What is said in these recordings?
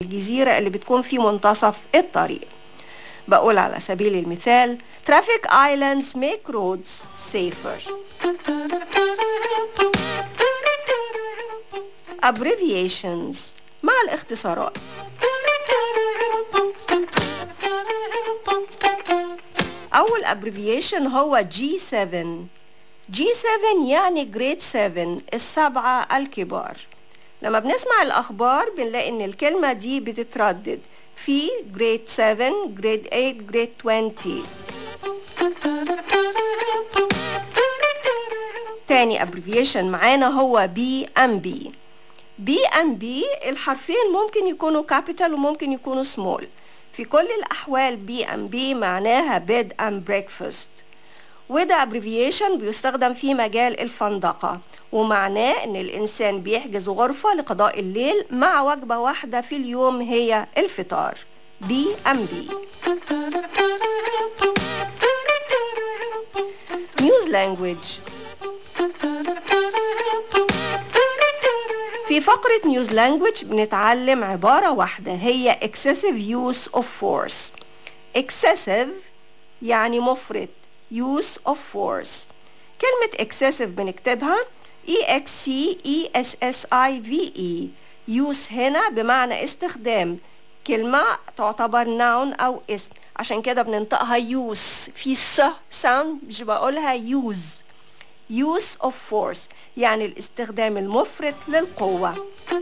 الجزيرة اللي بتكون في منتصف الطريق بقول على سبيل المثال traffic islands make roads safer abbreviations مع الاختصارات أول abbreviation هو G7 G7 يعني Grade 7 السبعة الكبار لما بنسمع الأخبار بنلاقي إن الكلمة دي بتتردد في Grade 7 Grade 8 Grade 20 تاني abbreviation معانا هو BMB BMB الحرفين ممكن يكونوا capital وممكن يكونوا small في كل الأحوال BMB معناها bed and breakfast وده abbreviation بيستخدم في مجال الفندقة ومعناه ان الانسان بيحجز غرفة لقضاء الليل مع وجبة واحدة في اليوم هي الفطار بي ام بي نيوز لانجويج في فقرة نيوز لانجويج بنتعلم عبارة واحدة هي excessive use of force excessive يعني مفرط use of force كلمة excessive بنكتبها E X C E S S I V E use هنا بمعنى استخدام كلمة تعتبر noun أو اسم عشان كده بننطقها use في س sound مش بقولها use use of force يعني الاستخدام المفرط للقوة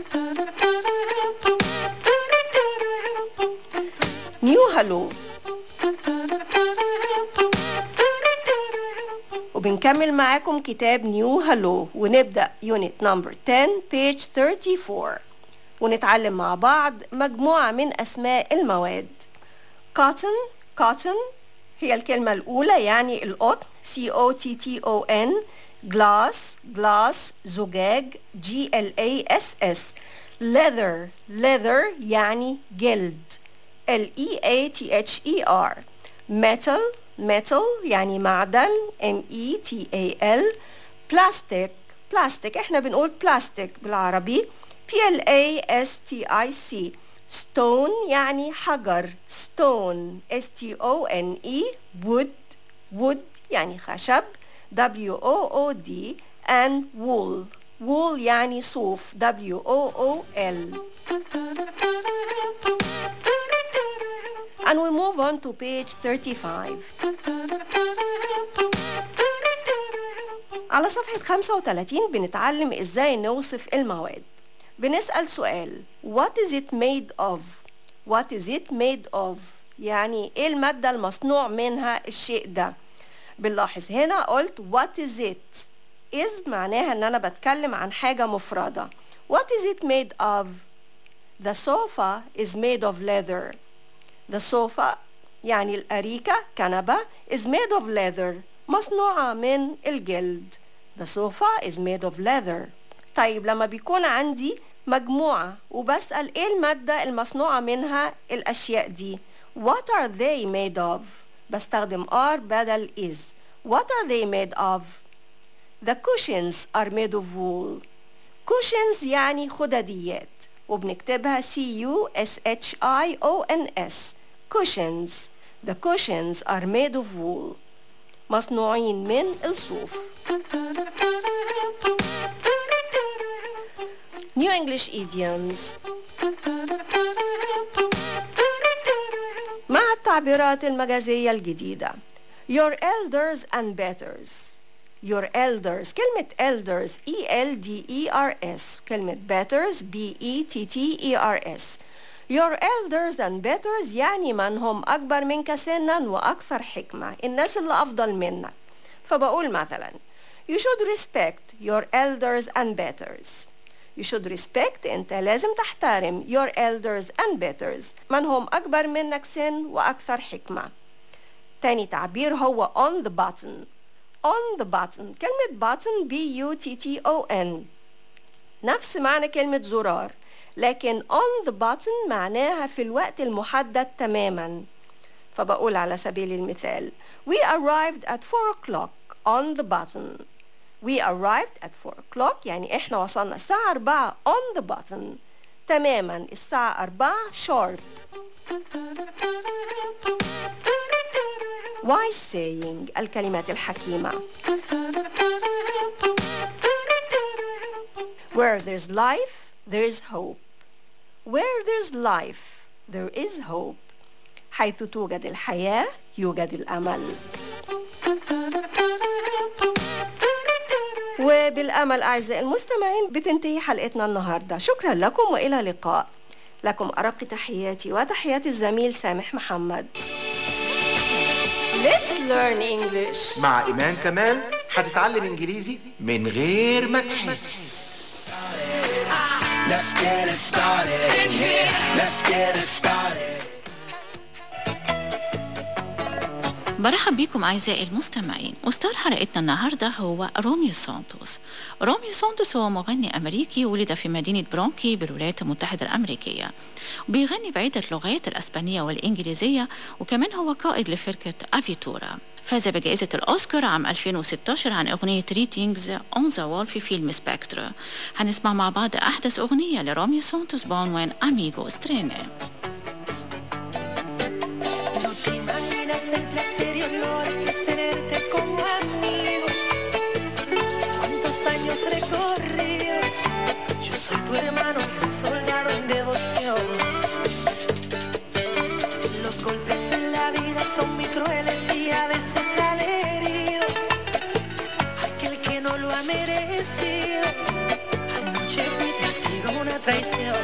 نيو هالو وبنكمل معاكم كتاب نيو هالو ونبدأ يونت نمبر 10 page 34 ونتعلم مع بعض مجموعة من أسماء المواد cotton cotton هي الكلمة الأولى يعني القطن C O T T O N glass glass زجاج G L A S S leather leather يعني جلد L E A T H E R metal metal يعني معدن M E T A L plastic plastic احنا بنقول plastic بالعربي P L A S T I C stone يعني حجر stone S T O N E wood wood يعني خشب W O O D and wool wool يعني صوف W O O L and we move on to page 35 على صفحة 35 بنتعلم ازاي نوصف المواد بنسأل سؤال what is it made of what is it made of يعني ايه المادة المصنوع منها الشيء ده بنلاحظ هنا قلت what is it is معناها ان انا بتكلم عن حاجة مفردة what is it made of the sofa is made of leather the sofa يعني الأريكة كنبة is made of leather مصنوعة من الجلد the sofa is made of leather طيب لما بيكون عندي مجموعة وبسأل ايه المادة المصنوعة منها الأشياء دي what are they made of بستخدم are بدل is what are they made of the cushions are made of wool cushions يعني خدديات وبنكتبها C U S H I O N S cushions the cushions are made of wool مصنوعين من الصوف New English idioms مع التعبيرات المجازية الجديدة Your elders and betters Your elders كلمة elders E L D E R S كلمة betters B E T T E R S Your elders and betters يعني من هم أكبر منك سنا وأكثر حكمة الناس اللي أفضل منك فبقول مثلا You should respect your elders and betters You should respect أنت لازم تحترم your elders and betters من هم أكبر منك سن وأكثر حكمة تاني تعبير هو on the button on the button كلمة button B U T T O N نفس معنى كلمة زرار لكن on the button معناها في الوقت المحدد تماما فبقول على سبيل المثال We arrived at 4 o'clock on the button We arrived at 4 o'clock يعني احنا وصلنا الساعة 4 on the button تماما الساعة 4 شارب wise saying الكلمات الحكيمة Where there's life, there is hope. Where there's life, there is hope. حيث توجد الحياة يوجد الأمل. وبالأمل أعزائي المستمعين بتنتهي حلقتنا النهاردة شكرا لكم وإلى لقاء لكم أرق تحياتي وتحيات الزميل سامح محمد Let's learn English مع إيمان كمال هتتعلم إنجليزي من غير ما تحس Let's get it started in here. Let's get it started. برحب بكم أعزائي المستمعين مستار حلقتنا النهاردة هو روميو سانتوس روميو سانتوس هو مغني أمريكي ولد في مدينة برونكي بالولايات المتحدة الأمريكية بيغني بعدة لغات الأسبانية والإنجليزية وكمان هو قائد لفرقة أفيتورا فاز بجائزة الأوسكار عام 2016 عن أغنية ريتينجز أون ذا وول في فيلم سبكترا هنسمع مع بعض أحدث أغنية لروميو سانتوس بعنوان أميغو سترينا No te imaginas el placer y honor que es tenerte como amigo. Cuántos años recorridos. Yo soy tu hermano y un soldado en devoción. Los golpes de la vida son muy crueles y a veces sale herido. Aquel que no lo ha merecido. Anoche fui testigo de una traición.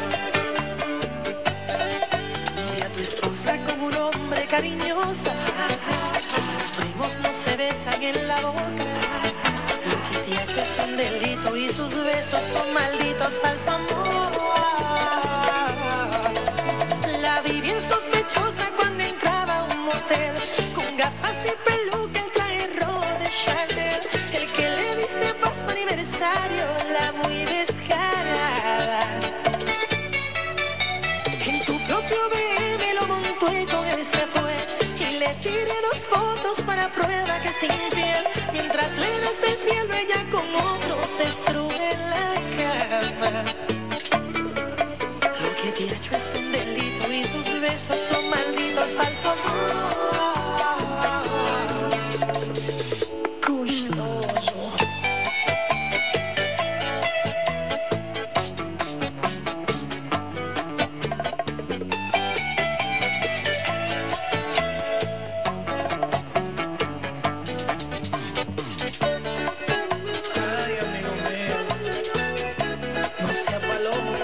Vi a tu esposa como un hombre cariñoso. Los primos no se besan en la boca. Lo que te ha hecho es un delito y sus besos son malditos falso amor. La vi bien sospechosa cuando entraba a un motel. Con gafas y peluca, el traje rojo de Chanel. El que le diste para su aniversario, la muy descarada. En tu propio BM lo montó y con él se fue. Y le tiré dos fotos para prueba que sin piel. Mientras le das el cielo, ella con otro se estruja en la cama. Lo que te ha hecho es un delito y sus besos son malditos falso amor. Gustoso. Ay, amigo mío, no sea paloma.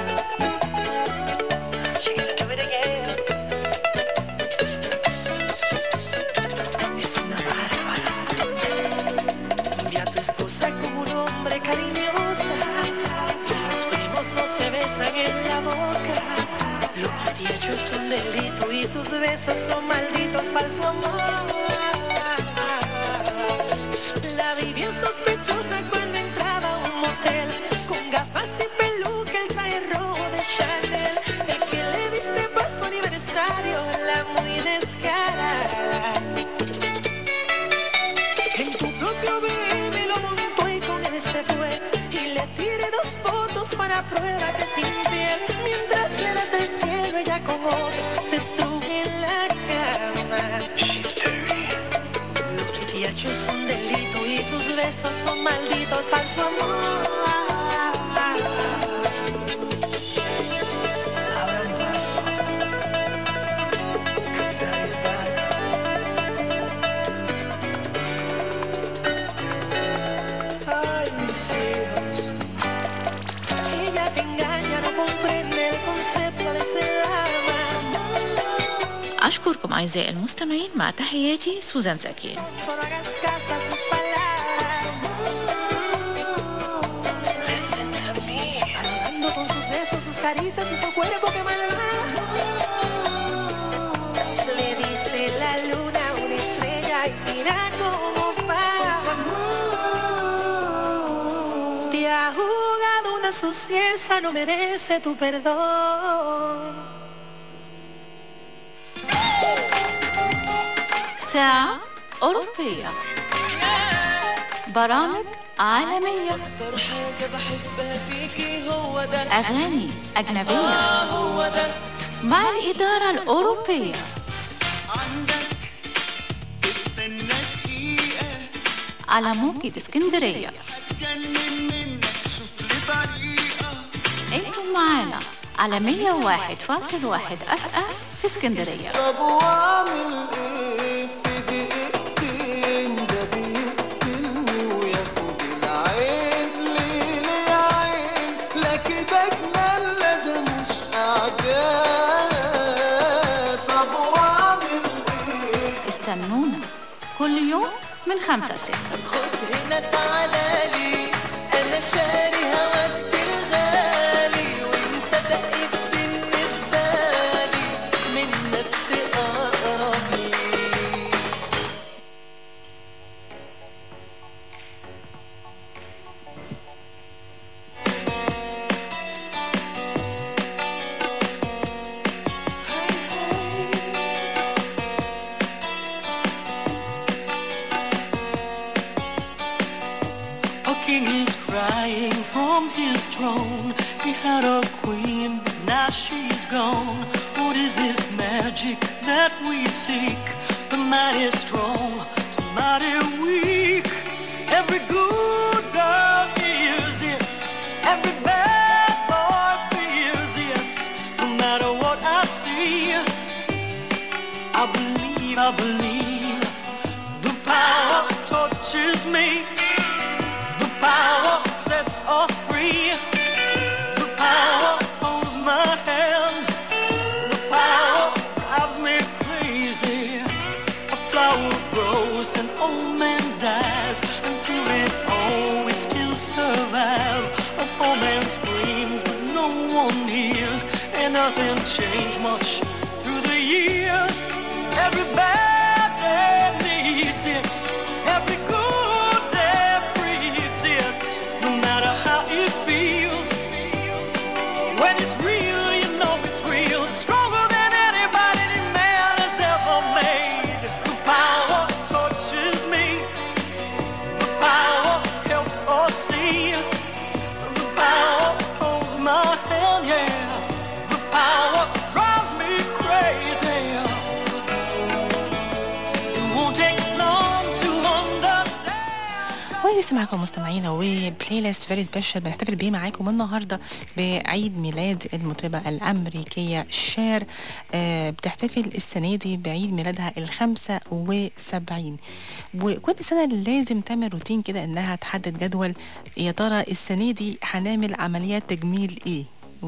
Es una bárbara. Vi a tu esposa como un hombre cariñosa. Los primos no se besan en la boca. Lo que te ha hecho es un delito y sus besos son malditos falso amor. La vi bien sospechosa cuando entraba a un motel Con gafas y peluca, el traje rojo de Chanel El que le diste para su aniversario, la muy descarada En tu propio BM lo montó y con él se fue Y le tiré dos fotos para prueba que sin piel Mientras le das el cielo, ella con otro se estruja en la cama lo que te ha hecho es un delito y sus besos son malditos falso amor. Abran paso. 'cause daddy's back. Ay, mis hijos. Ella te engaña, no comprende el concepto de ese dama. أشكركم أعزائي المستمعين مع تحياتي سوزان زكي No hagas caso a sus palabras. Alabando con sus besos, sus caricias y su cuerpo que malvada. Le diste la luna a una estrella y mira cómo pasa. Te ha jugado una suciedad, no merece tu perdón. ساعة أوروبية برامج عالمية اكتر حاجة بحبها فيكي هو ده أغاني أجنبية آه هو ده مع الإدارة الأوروبية عندك استنى دقيقة على موكب اسكندرية هتجنن منك شوف لي طريقة انتم معانا على 101.1 اف ام في اسكندرية طب واعمل ايه في دقيقتين ده بيقتلني وياخد العين ليه ليه عين لا كده جنان لا ده مش اعجاب طب واعمل ايه استنونا كل يوم من خمسة لستة خد هنا تعالى لي انا شاري هواك بالغالي وانت بقيت بالنسبة لي من نفسي اقرب لي A king is crying from his throne. He had a queen, but now she's gone. What is this magic that we seek? The mighty strong, the mighty weak. Every good girl is it. Every bad boy fears it. No matter what I see, I believe, I believe. The power touches me. The power sets us free. The power holds my hand. The power drives me crazy. A flower grows, an old man dies, and through it all we still survive. A poor man screams, but no one hears, and nothing changed much through the years. Every bad day needs it. Every good day breeds it. No matter how it feels. When it's real, you know it's real. It's stronger than anybody that man has ever made. The power touches me. The power helps us see. The power holds my hand, yeah. The power drives me crazy. It won't take long to understand. ولسه معاكم مستمعينا وبلاي ليست فيري سبيشال بنحتفل بيه معاكم النهارده بعيد ميلاد المطربه الامريكيه شير آه بتحتفل السنه دي بعيد ميلادها ال 75 وكل سنه لازم تعمل روتين كده انها تحدد جدول يا ترى السنه دي هنعمل عمليات تجميل ايه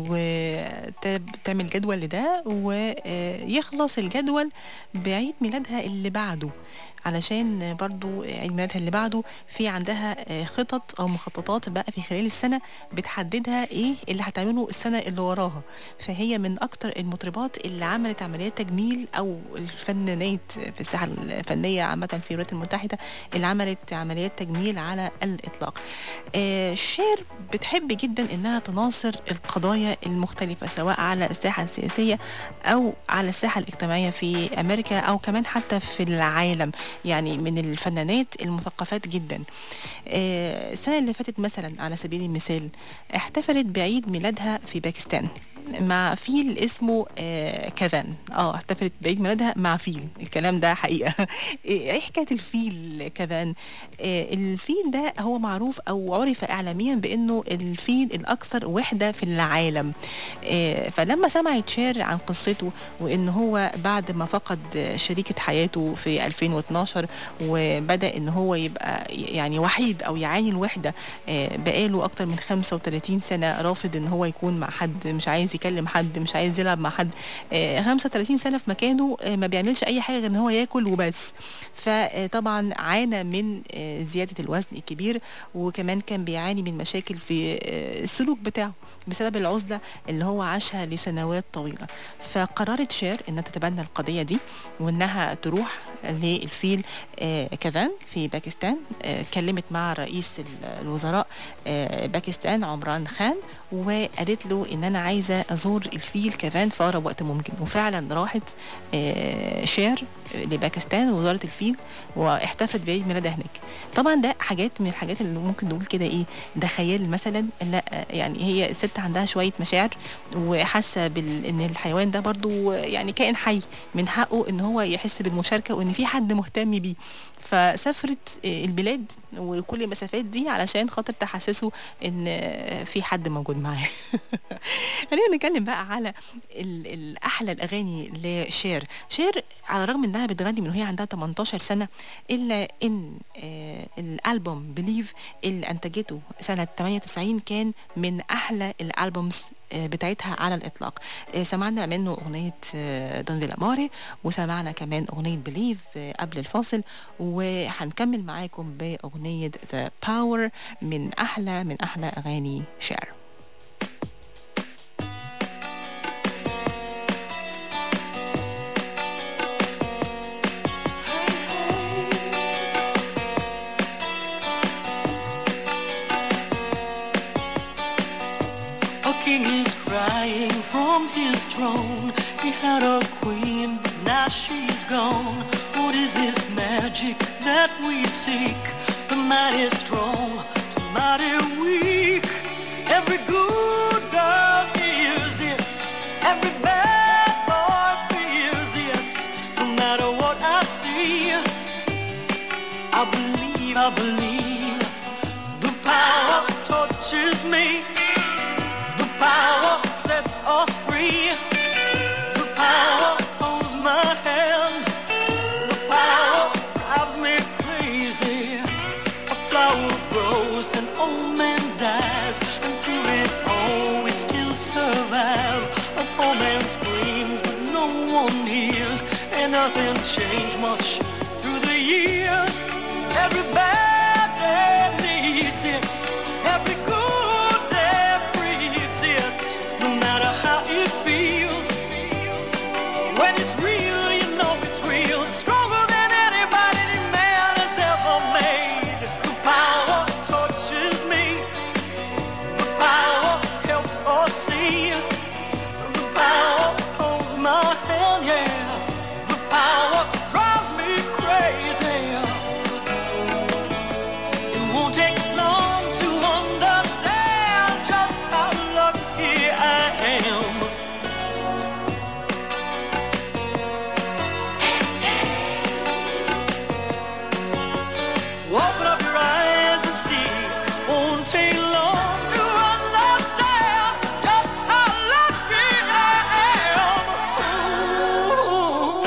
وتعمل جدول لده ويخلص الجدول بعيد ميلادها اللي بعده علشان برضو عيد ميلادها اللي بعده في عندها خطط او مخططات بقى في خلال السنه بتحددها ايه اللي هتعمله السنه اللي وراها فهي من اكتر المطربات اللي عملت عمليات تجميل او الفنانات في الساحه الفنيه عامه في الولايات المتحده اللي عملت عمليات تجميل على الاطلاق آه شير بتحب جدا انها تناصر القضايا المختلفه سواء على الساحه السياسيه او على الساحه الاجتماعيه في امريكا او كمان حتى في العالم يعني من الفنانات المثقفات جدا آه، السنة اللي فاتت مثلا على سبيل المثال احتفلت بعيد ميلادها في باكستان مع فيل اسمه آه كافان اه احتفلت بعيد ميلادها مع فيل الكلام ده حقيقة ايه حكاية الفيل كافان آه الفيل ده هو معروف او عرف اعلاميا بانه الفيل الاكثر وحدة في العالم آه فلما سمعت شير عن قصته وان هو بعد ما فقد شريكة حياته في 2012 وبدأ ان هو يبقى يعني وحيد او يعاني الوحدة آه بقاله اكتر من 35 سنة رافض ان هو يكون مع حد مش عايز يكلم حد مش عايز يلعب مع حد آه 35 سنة في مكانه آه ما بيعملش اي حاجة غير ان هو ياكل وبس فطبعا عانى من آه زيادة الوزن الكبير وكمان كان بيعاني من مشاكل في آه السلوك بتاعه بسبب العزلة اللي هو عاشها لسنوات طويلة فقررت شير انها تتبنى القضية دي وانها تروح للفيل آه، كافان في باكستان آه، كلمت مع رئيس ال- الوزراء آه، باكستان عمران خان وقالت له ان انا عايزه ازور الفيل كافان في اقرب وقت ممكن وفعلا راحت آه، شير لباكستان وزاره الفيل واحتفلت بعيد ميلادها هناك طبعا ده حاجات من الحاجات اللي ممكن نقول كده ايه ده خيال مثلا لا آه، يعني هي الست عندها شويه مشاعر وحاسه بال... ان الحيوان ده برضو يعني كائن حي من حقه ان هو يحس بالمشاركه وان في حد مهتم بيه فسافرت آه، البلاد وكل المسافات دي علشان خاطر تحسسه ان آه، في حد موجود معاه خلينا نتكلم بقى على ال- الاحلى الاغاني لشير شير على الرغم انها بتغني من وهي عندها 18 سنه الا ان آه، الالبوم بليف اللي انتجته سنه 98 كان من احلى الالبومز آه، بتاعتها على الاطلاق آه، سمعنا منه اغنيه آه، دون فيلا ماري وسمعنا كمان اغنيه بليف قبل الفاصل وهنكمل معاكم باغنيه ذا باور من احلى من احلى اغاني شير A king is crying from his throne. He had a queen, but now she's gone. What is this magic that we seek? The mighty strong, the mighty weak. Every good girl hears it. Every bad boy fears it. No matter what I see, I believe, I believe. The power touches me. The power sets us free. The power holds my hand. The power drives me crazy. A flower grows, an old man dies, and through it all we still survive. A poor man screams, but no one hears, and nothing changed much through the years. Every bad day needs it. Every good day breeds it. No matter how it feels. When it's real, you know it's real. It's stronger than anybody any man has ever made. The power touches me. The power helps us see. The power holds my hand, yeah. The power drives me crazy. It won't take long to understand just how lucky I am. Open up your eyes and see. Won't take long to understand just how lucky I am. Ooh.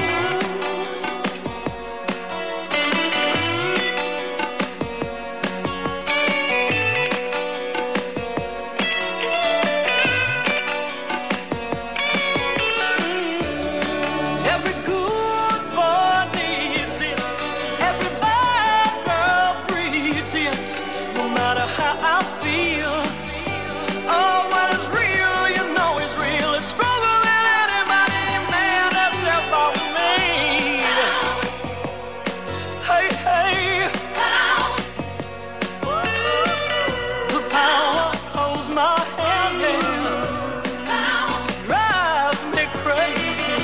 Every good boy needs it. Every bad girl breeds it. No matter how I feel. Oh, when it's real, you know it's real. It's stronger than anybody man has ever made. Hey, hey. The power holds my hand. Yeah. Drives me crazy.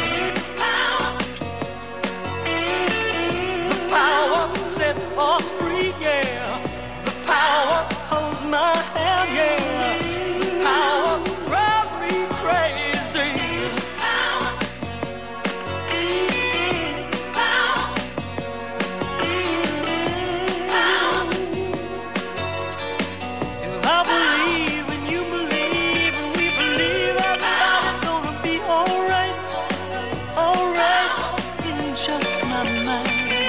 The power sets us free, yeah. The power holds my hand, yeah. The power drives me crazy. If I believe and you believe and we believe everybody's gonna be alright, alright in just my mind.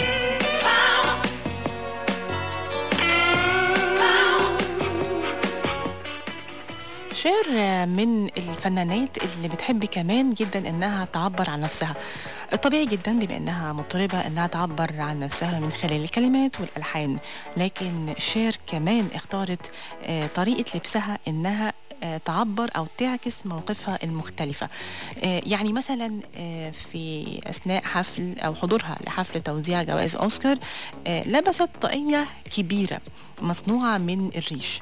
شير من الفنانات اللي بتحب كمان جدا انها تعبر عن نفسها الطبيعي جدا بما انها مطربة انها تعبر عن نفسها من خلال الكلمات والالحان لكن شير كمان اختارت آه، طريقة لبسها انها آه، تعبر أو تعكس موقفها المختلفة آه، يعني مثلا آه، في أثناء حفل أو حضورها لحفل توزيع جوائز أوسكار آه، لبست طاقية كبيرة مصنوعة من الريش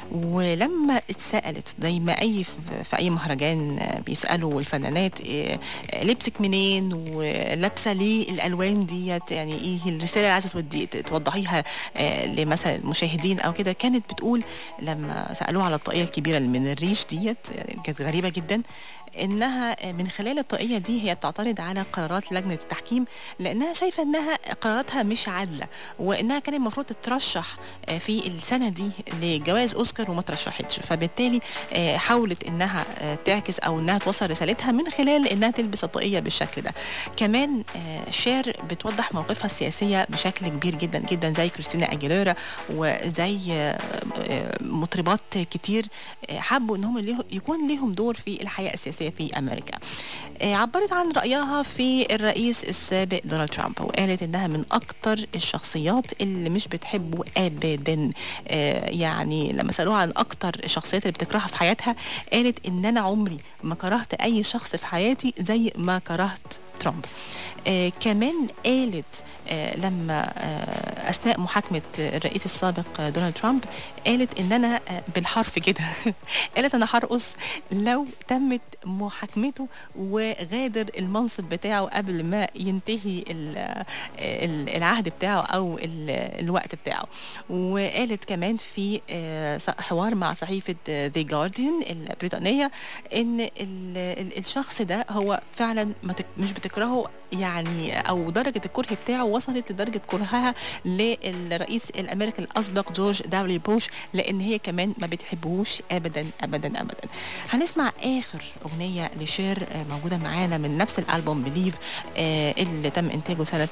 ولما اتسألت زي ما أي في في أي مهرجان آه، بيسألوا الفنانات آه، آه، لبسك منين ولابسة ليه الألوان ديت يعني إيه الرسالة اللي عايزة تودي توضحيها آه، لمثلا المشاهدين أو كده كانت بتقول لما سألوها على الطاقية الكبيرة اللي من الريش ديت يعني كانت غريبة جدا انها من خلال الطاقيه دي هي بتعترض على قرارات لجنه التحكيم لانها شايفه انها قراراتها مش عادله وانها كان المفروض تترشح آه، في السنه دي لجوائز اوسكار وما ترشحتش فبالتالي آه، حاولت انها آه، تعكس او انها توصل رسالتها من خلال انها تلبس الطاقيه بالشكل ده كمان آه، شير بتوضح موقفها السياسيه بشكل كبير جدا جدا زي كريستينا اجيليرا وزي آه، آه، مطربات كتير آه، حبوا انهم ليه- يكون ليهم دور في الحياه السياسيه في امريكا آه، عبرت عن رايها في الرئيس السابق دونالد ترامب وقالت انها من اكتر الشخصيات اللي مش بتحبه ابدا آه، يعني لما سالوها عن اكتر الشخصيات اللي بتكرهها في حياتها قالت ان انا عمري ما كرهت اي شخص في حياتي زي ما كرهت ترامب آه كمان قالت آه لما آه اثناء محاكمه الرئيس السابق آه، دونالد ترامب قالت ان انا آه بالحرف كده قالت انا هرقص لو تمت محاكمته وغادر المنصب بتاعه قبل ما ينتهي ال- ال- العهد بتاعه او ال- الوقت بتاعه وقالت كمان في آه، حوار مع صحيفه ذا جارديان البريطانيه ان ال- ال- الشخص ده هو فعلا ما تك- مش بتكرهه يعني او درجه الكره بتاعه وصلت لدرجه كرهها للرئيس الامريكي الاسبق جورج داولي بوش لان هي كمان ما بتحبهوش ابدا ابدا ابدا هنسمع اخر اغنيه لشير آه، موجوده معانا من نفس الالبوم بليف اللي تم انتاجه سنه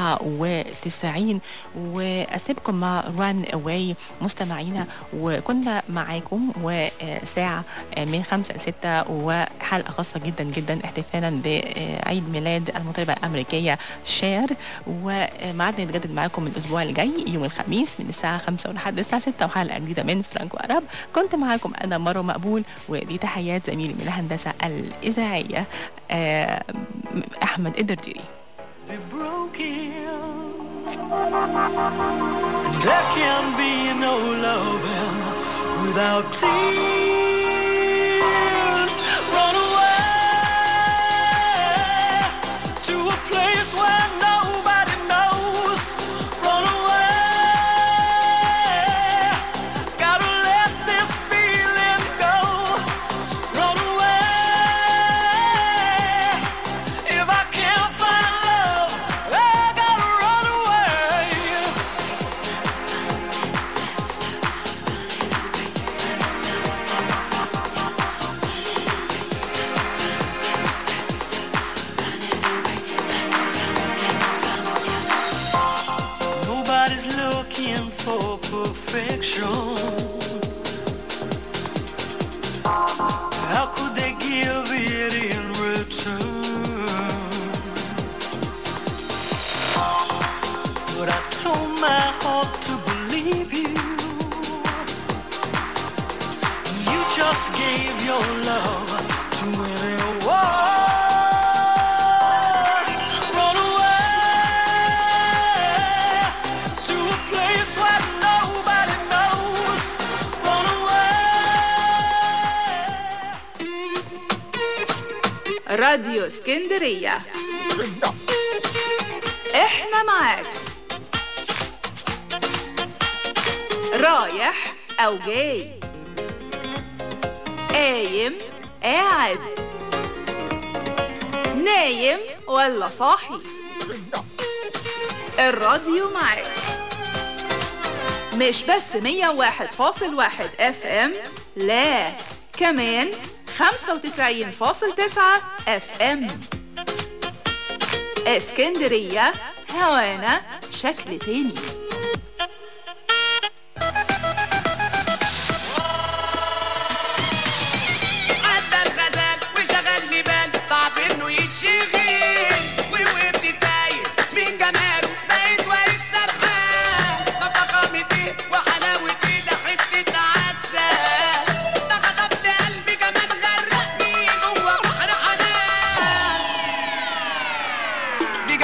94 واسيبكم مع ران اواي مستمعينا وكنا معاكم وساعه آه، من خمسة لستة وحلقه خاصه جدا جدا احتفالا بعيد ميلاد المطربه الامريكيه شير وميعادنا يتجدد معاكم الاسبوع الجاي يوم الخميس من الساعه 5 لحد الساعه 6 وحلقه جديده من فرانكو اراب كنت معاكم انا مروه مقبول ودي تحيات زميلي من الهندسه الاذاعيه آه، احمد الدرديري be broken. And there can be no loving without tears. Run away to a place where nobody knows. Run away. Gotta let this feeling go. Run away. If I can't find love, I gotta run away. Nobody's looking for perfection. How could they give it in return? But I told my heart to believe you. You just gave your love to anyone. Run away to a place where nobody knows. Run away. راديو اسكندرية احنا معاك رايح او جاي قايم قاعد نايم ولا صاحي الراديو معاك مش بس 101.1 اف ام لا كمان 95.9 اف ام اسكندرية هوانا شكل تاني عدى الغزال وشغل لبان صعب انه يتشغل ووقفت تايه من جماله بقيت واقف سرحان ده فخامة ايه وحلاوة ايه ده حتة عسل ده خطفت قلبي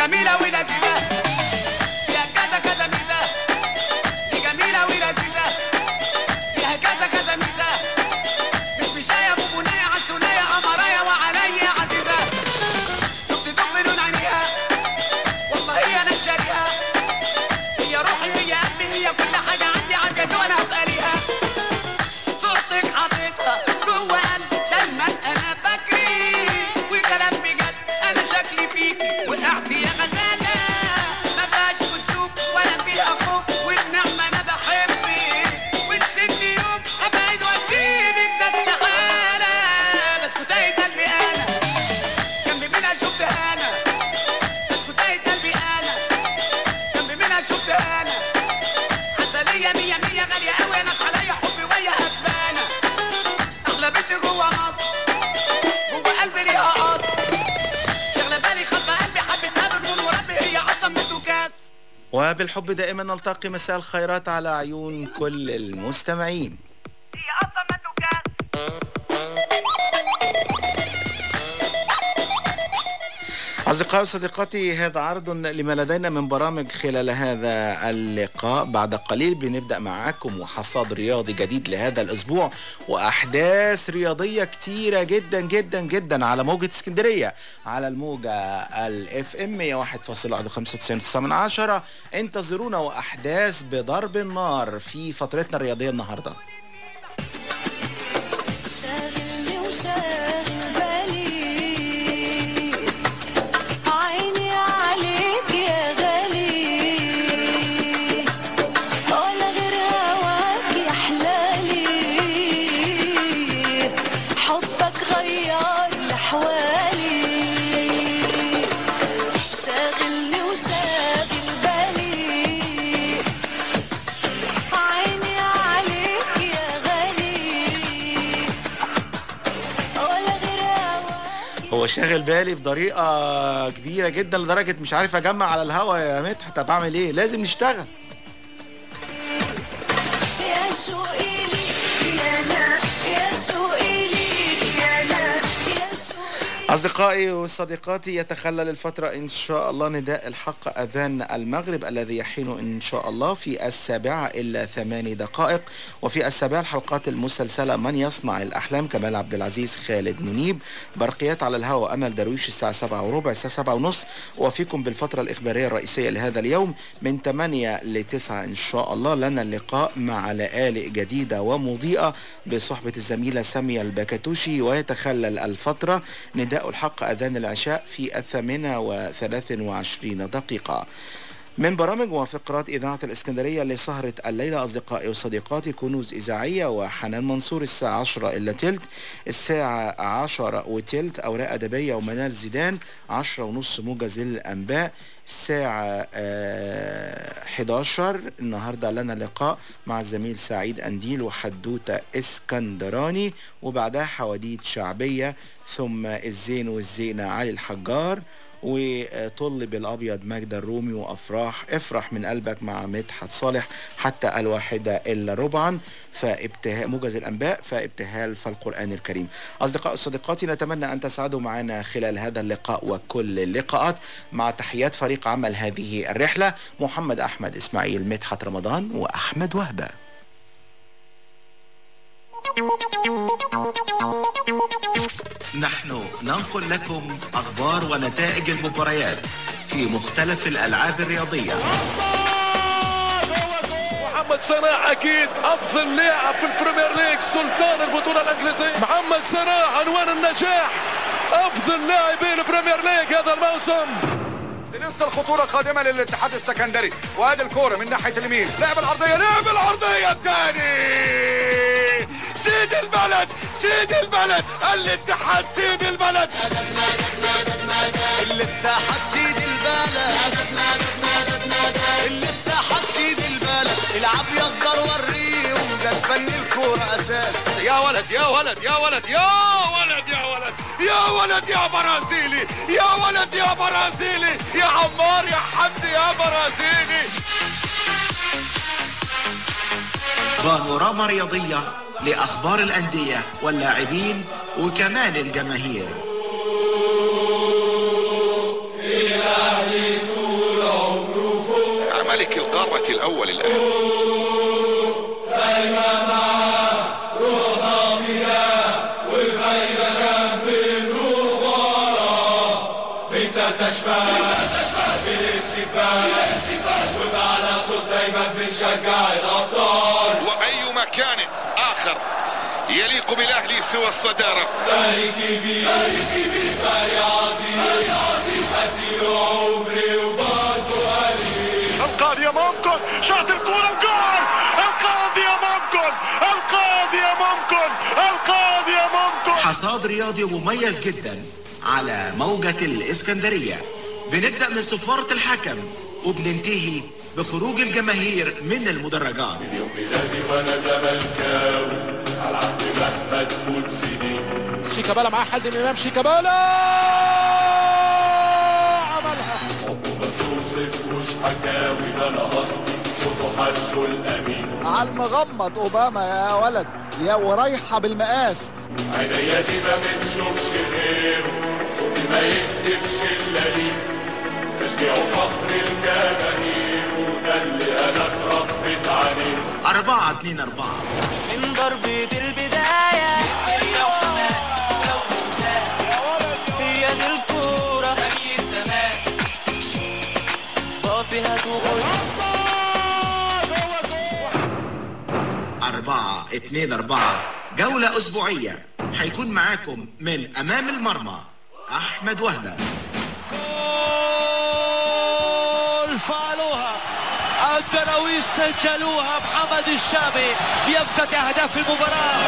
جميلة ولذيذة فيها كذا كذا ميزة دي جميلة ولذيذة فيها كذا كذا ميزة مش مشاية بونبونية عسولية قمراية وعليا عزيزة شفت دب لون عينيها والله هي انا شاريها هي روحي هي قلبي هي كل حاجة عندي عالجاز وانا هبقى ليها صورتك حاططها جوه قلبي دايما انا فاكري وكلام بجد انا شكلي فيكي وقعت يا غزالة ما بقاش كسوف ولا فيها خوف والنعمة انا بحبك ونسيبني يوم ابعد واسيبك ده استحالة بس كنت قلبي انا جنبي منها شفت انا بس كنت قلبي انا جنبي منها شفت انا عسلية مية مية غالية قوي انا عليا حبي ويا هتبانة اغلى بنت جوه مصر جوه قلبي ليها قصر شغلة بالي خاطفة قلبي حبيتها بالنور وربي هي اصلا بنت وكاس وبالحب دائما نلتقي مساء الخيرات على عيون كل المستمعين أصدقائي وصديقاتي هذا عرض لما لدينا من برامج خلال هذا اللقاء بعد قليل بنبدأ معاكم وحصاد رياضي جديد لهذا الأسبوع وأحداث رياضية كتيرة جدا جدا جدا على موجة اسكندرية على الموجة الاف ام 101.195 من عشرة انتظرونا وأحداث بضرب النار في فترتنا الرياضية النهاردة شاغلني وشاغل بالي عيني عليك يا غالي ولا غير هواك يا حلالي حبك غير لحوالي شاغلني وشاغل بالي عيني عليك يا غالي ولا غير هواك هو شاغل بالي بطريقة كبيرة جدا لدرجة مش عارف أجمع على الهوا يا مدحت طب أعمل إيه؟ لازم نشتغل يا شوقي ليك يا لا يا شوقي ليك يا لا يا شوقي أصدقائي وصديقاتي يتخلل الفترة إن شاء الله نداء الحق أذان المغرب الذي يحين إن شاء الله في السابعة إلا ثماني دقائق وفي السابعة الحلقات المسلسلة من يصنع الأحلام كمال عبد العزيز خالد منيب برقيات على الهواء أمل درويش الساعة سبعة وربع الساعة سبعة ونص وفيكم بالفترة الإخبارية الرئيسية لهذا اليوم من 8 ل 9 إن شاء الله لنا اللقاء مع لآلئ جديدة ومضيئة بصحبة الزميلة سامية البكاتوشي ويتخلل الفترة نداء الحق أذان العشاء في الثامنة وثلاث وعشرين دقيقة من برامج وفقرات إذاعة الإسكندرية لسهرة الليلة أصدقائي وصديقاتي كنوز إذاعية وحنان منصور الساعة 10 إلا تلت الساعة 10 وتلت أوراق أدبية ومنال زيدان 10 ونص موجز الأنباء الساعة آه، 11 النهاردة لنا لقاء مع الزميل سعيد أنديل وحدوتة اسكندراني وبعدها حواديت شعبية ثم الزين والزينة علي الحجار وطلب الأبيض ماجدة الرومي وأفراح افرح من قلبك مع مدحت صالح حتى الواحدة إلا ربعا فابتهاء موجز الأنباء فابتهال فالقرآن الكريم أصدقاء صديقاتي نتمنى أن تسعدوا معنا خلال هذا اللقاء وكل اللقاءات مع تحيات فريق عمل هذه الرحلة محمد أحمد إسماعيل مدحت رمضان وأحمد وهبة نحن ننقل لكم أخبار ونتائج المباريات في مختلف الألعاب الرياضية محمد صلاح اكيد افضل لاعب في البريمير ليج سلطان البطوله الانجليزيه محمد صلاح عنوان النجاح افضل لاعبي البريمير ليج هذا الموسم لسه الخطورة قادمة للاتحاد السكندري وادي الكورة من ناحية اليمين لعب العرضية لعب العرضية الثاني سيد البلد سيد البلد الاتحاد سيد البلد الاتحاد سيد البلد الاتحاد سيد البلد العب يقدر وريهم ده الفن الكورة اساس يا ولد يا ولد يا ولد يا ولد يا ولد يا ولد يا برازيلي يا ولد يا برازيلي يا عمار يا حمدي يا برازيلي بانوراما رياضية لأخبار الأندية واللاعبين وكمان الجماهير الأهلي الوقت الأول الآن وأي مكان آخر يليق بالأهلي سوى الصدارة القاضية ممكن شاط الكورة جول القاضية ممكن القاضية ممكن القاضية ممكن حصاد رياضي مميز جدا على موجة الإسكندرية بنبدأ من صفارة الحكم وبننتهي بخروج الجماهير من المدرجات شيكابالا معاه حازم امام شيكابالا عملها على المغمض اوباما يا ولد يا ورايحه بالمقاس أربعة اتنين أربعة من ضربة البداية هي وحماس هي دي الكورة باصي هتوخش أربعة اتنين أربعة جولة أسبوعية هيكون معاكم من أمام المرمى أحمد وهبة جول فعلوها الدراويش سجلوها محمد الشامي يفتتح اهداف المباراه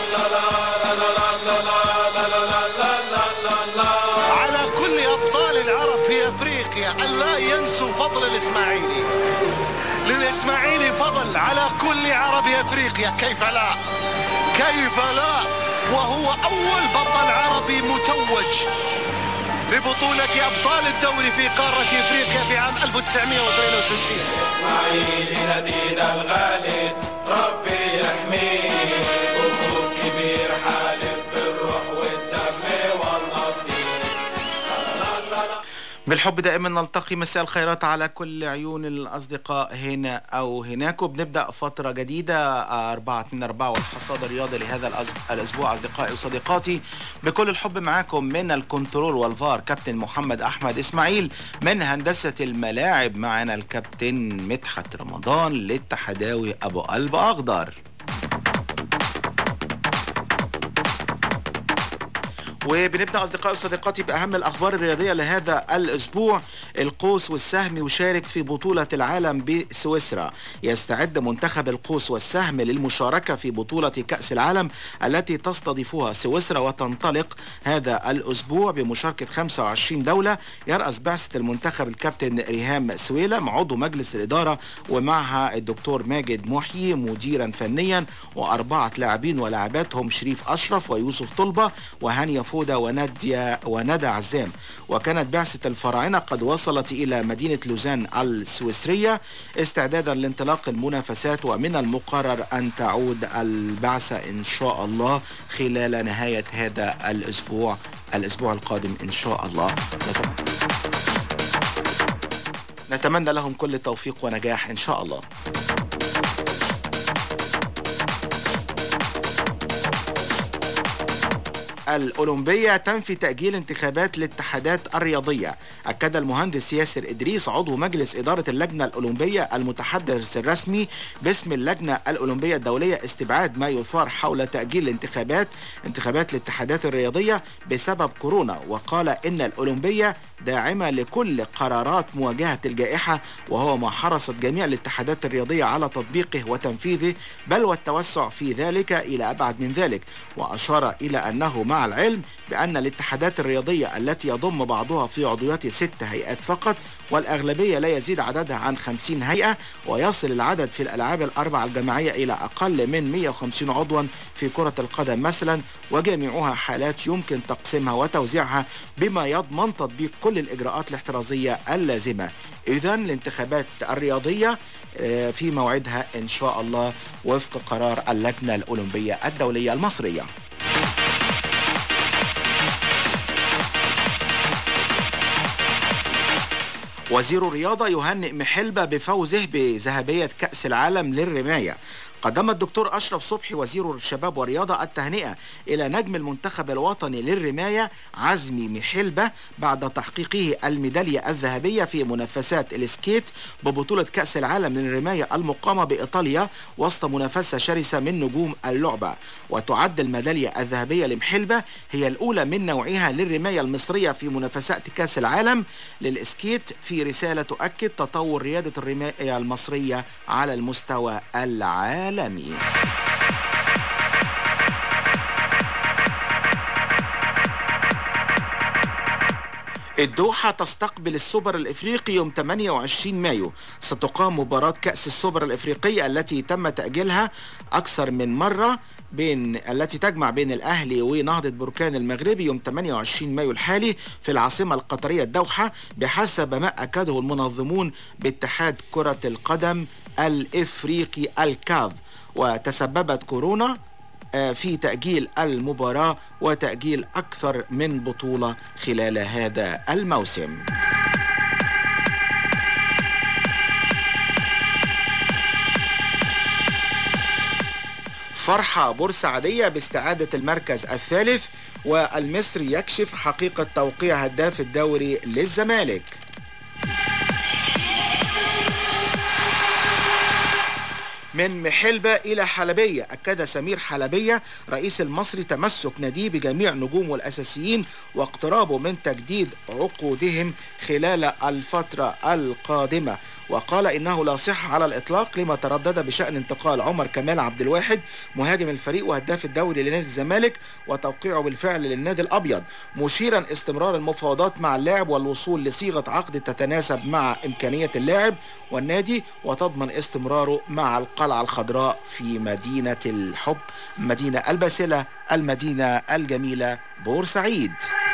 على كل ابطال العرب في افريقيا ان لا ينسوا فضل الاسماعيلي للاسماعيلي فضل على كل عرب افريقيا كيف لا كيف لا وهو اول بطل عربي متوج لبطولة أبطال الدوري في قارة إفريقيا في عام 1962 اسماعيلي نادينا الغالي ربي يحميه جمهور كبير حالف بالروح والدم والنصر بالحب دائما نلتقي مساء الخيرات على كل عيون الأصدقاء هنا أو هناك وبنبدأ فترة جديدة 4 2 4 والحصاد الرياضي لهذا الأس- الأسبوع أصدقائي وصديقاتي بكل الحب معاكم من الكنترول والفار كابتن محمد أحمد إسماعيل من هندسة الملاعب معنا الكابتن مدحت رمضان للتحداوي أبو قلب أخضر وبنبدا اصدقائي وصديقاتي باهم الاخبار الرياضيه لهذا الاسبوع القوس والسهم يشارك في بطوله العالم بسويسرا يستعد منتخب القوس والسهم للمشاركه في بطوله كاس العالم التي تستضيفها سويسرا وتنطلق هذا الاسبوع بمشاركه 25 دوله يراس بعثه المنتخب الكابتن ريهام سويلم عضو مجلس الاداره ومعها الدكتور ماجد محيي مديرا فنيا واربعه لاعبين ولاعبات هم شريف اشرف ويوسف طلبه وهانيا فوده وناديه وندى عزام وكانت بعثه الفراعنه قد وصلت الى مدينه لوزان السويسريه استعدادا لانطلاق المنافسات ومن المقرر ان تعود البعثه ان شاء الله خلال نهايه هذا الاسبوع الاسبوع القادم ان شاء الله نتم- نتمنى لهم كل التوفيق ونجاح ان شاء الله الأولمبية تنفي تأجيل انتخابات الاتحادات الرياضية أكد المهندس ياسر إدريس عضو مجلس إدارة اللجنة الأولمبية المتحدث الرسمي باسم اللجنة الأولمبية الدولية استبعاد ما يثار حول تأجيل الانتخابات انتخابات الاتحادات الرياضية بسبب كورونا وقال إن الأولمبية داعمة لكل قرارات مواجهة الجائحة وهو ما حرصت جميع الاتحادات الرياضية على تطبيقه وتنفيذه بل والتوسع في ذلك إلى أبعد من ذلك وأشار إلى أنه مع العلم بأن الاتحادات الرياضية التي يضم بعضها في عضويات ست هيئات فقط والأغلبية لا يزيد عددها عن 50 هيئة ويصل العدد في الألعاب الأربع الجماعية إلى أقل من 150 عضوا في كرة القدم مثلا وجميعها حالات يمكن تقسيمها وتوزيعها بما يضمن تطبيق كل الإجراءات الاحترازية اللازمة إذا الانتخابات الرياضية آه، في موعدها إن شاء الله وفق قرار اللجنة الأولمبية الدولية المصرية وزير الرياضة يهنئ محلبة بفوزه بذهبية كأس العالم للرماية قدم الدكتور أشرف صبحي وزير الشباب والرياضة التهنئة إلى نجم المنتخب الوطني للرماية عزمي محلبة بعد تحقيقه الميدالية الذهبية في منافسات السكيت ببطولة كأس العالم للرماية المقامة بإيطاليا وسط منافسة شرسة من نجوم اللعبة وتعد الميدالية الذهبية لمحلبة هي الأولى من نوعها للرماية المصرية في منافسات كأس العالم للسكيت في رسالة تؤكد تطور ريادة الرماية المصرية على المستوى العالمي الدوحة تستقبل السوبر الإفريقي يوم 28 مايو ستقام مباراة كأس السوبر الإفريقي التي تم تأجيلها أكثر من مرة بين التي تجمع بين الأهلي ونهضة بركان المغربي يوم 28 مايو الحالي في العاصمة القطرية الدوحة بحسب ما أكده المنظمون باتحاد كرة القدم الإفريقي الكاف وتسببت كورونا آه، في تأجيل المباراة وتأجيل أكثر من بطولة خلال هذا الموسم فرحة بورسعيدية باستعادة المركز الثالث والمصري يكشف حقيقة توقيع هداف الدوري للزمالك من محلبة إلى حلبية أكد سمير حلبية رئيس المصري تمسك ناديه بجميع نجومه الأساسيين واقترابه من تجديد عقودهم خلال الفترة القادمة وقال إنه لا صحة على الإطلاق لما تردد بشأن انتقال عمر كمال عبد الواحد مهاجم الفريق وهداف الدوري لنادي الزمالك وتوقيعه بالفعل للنادي الأبيض مشيرا استمرار المفاوضات مع اللاعب والوصول لصيغة عقد تتناسب مع إمكانية اللاعب والنادي وتضمن استمراره مع القلعة الخضراء في مدينة الحب مدينة الباسلة المدينة الجميلة بورسعيد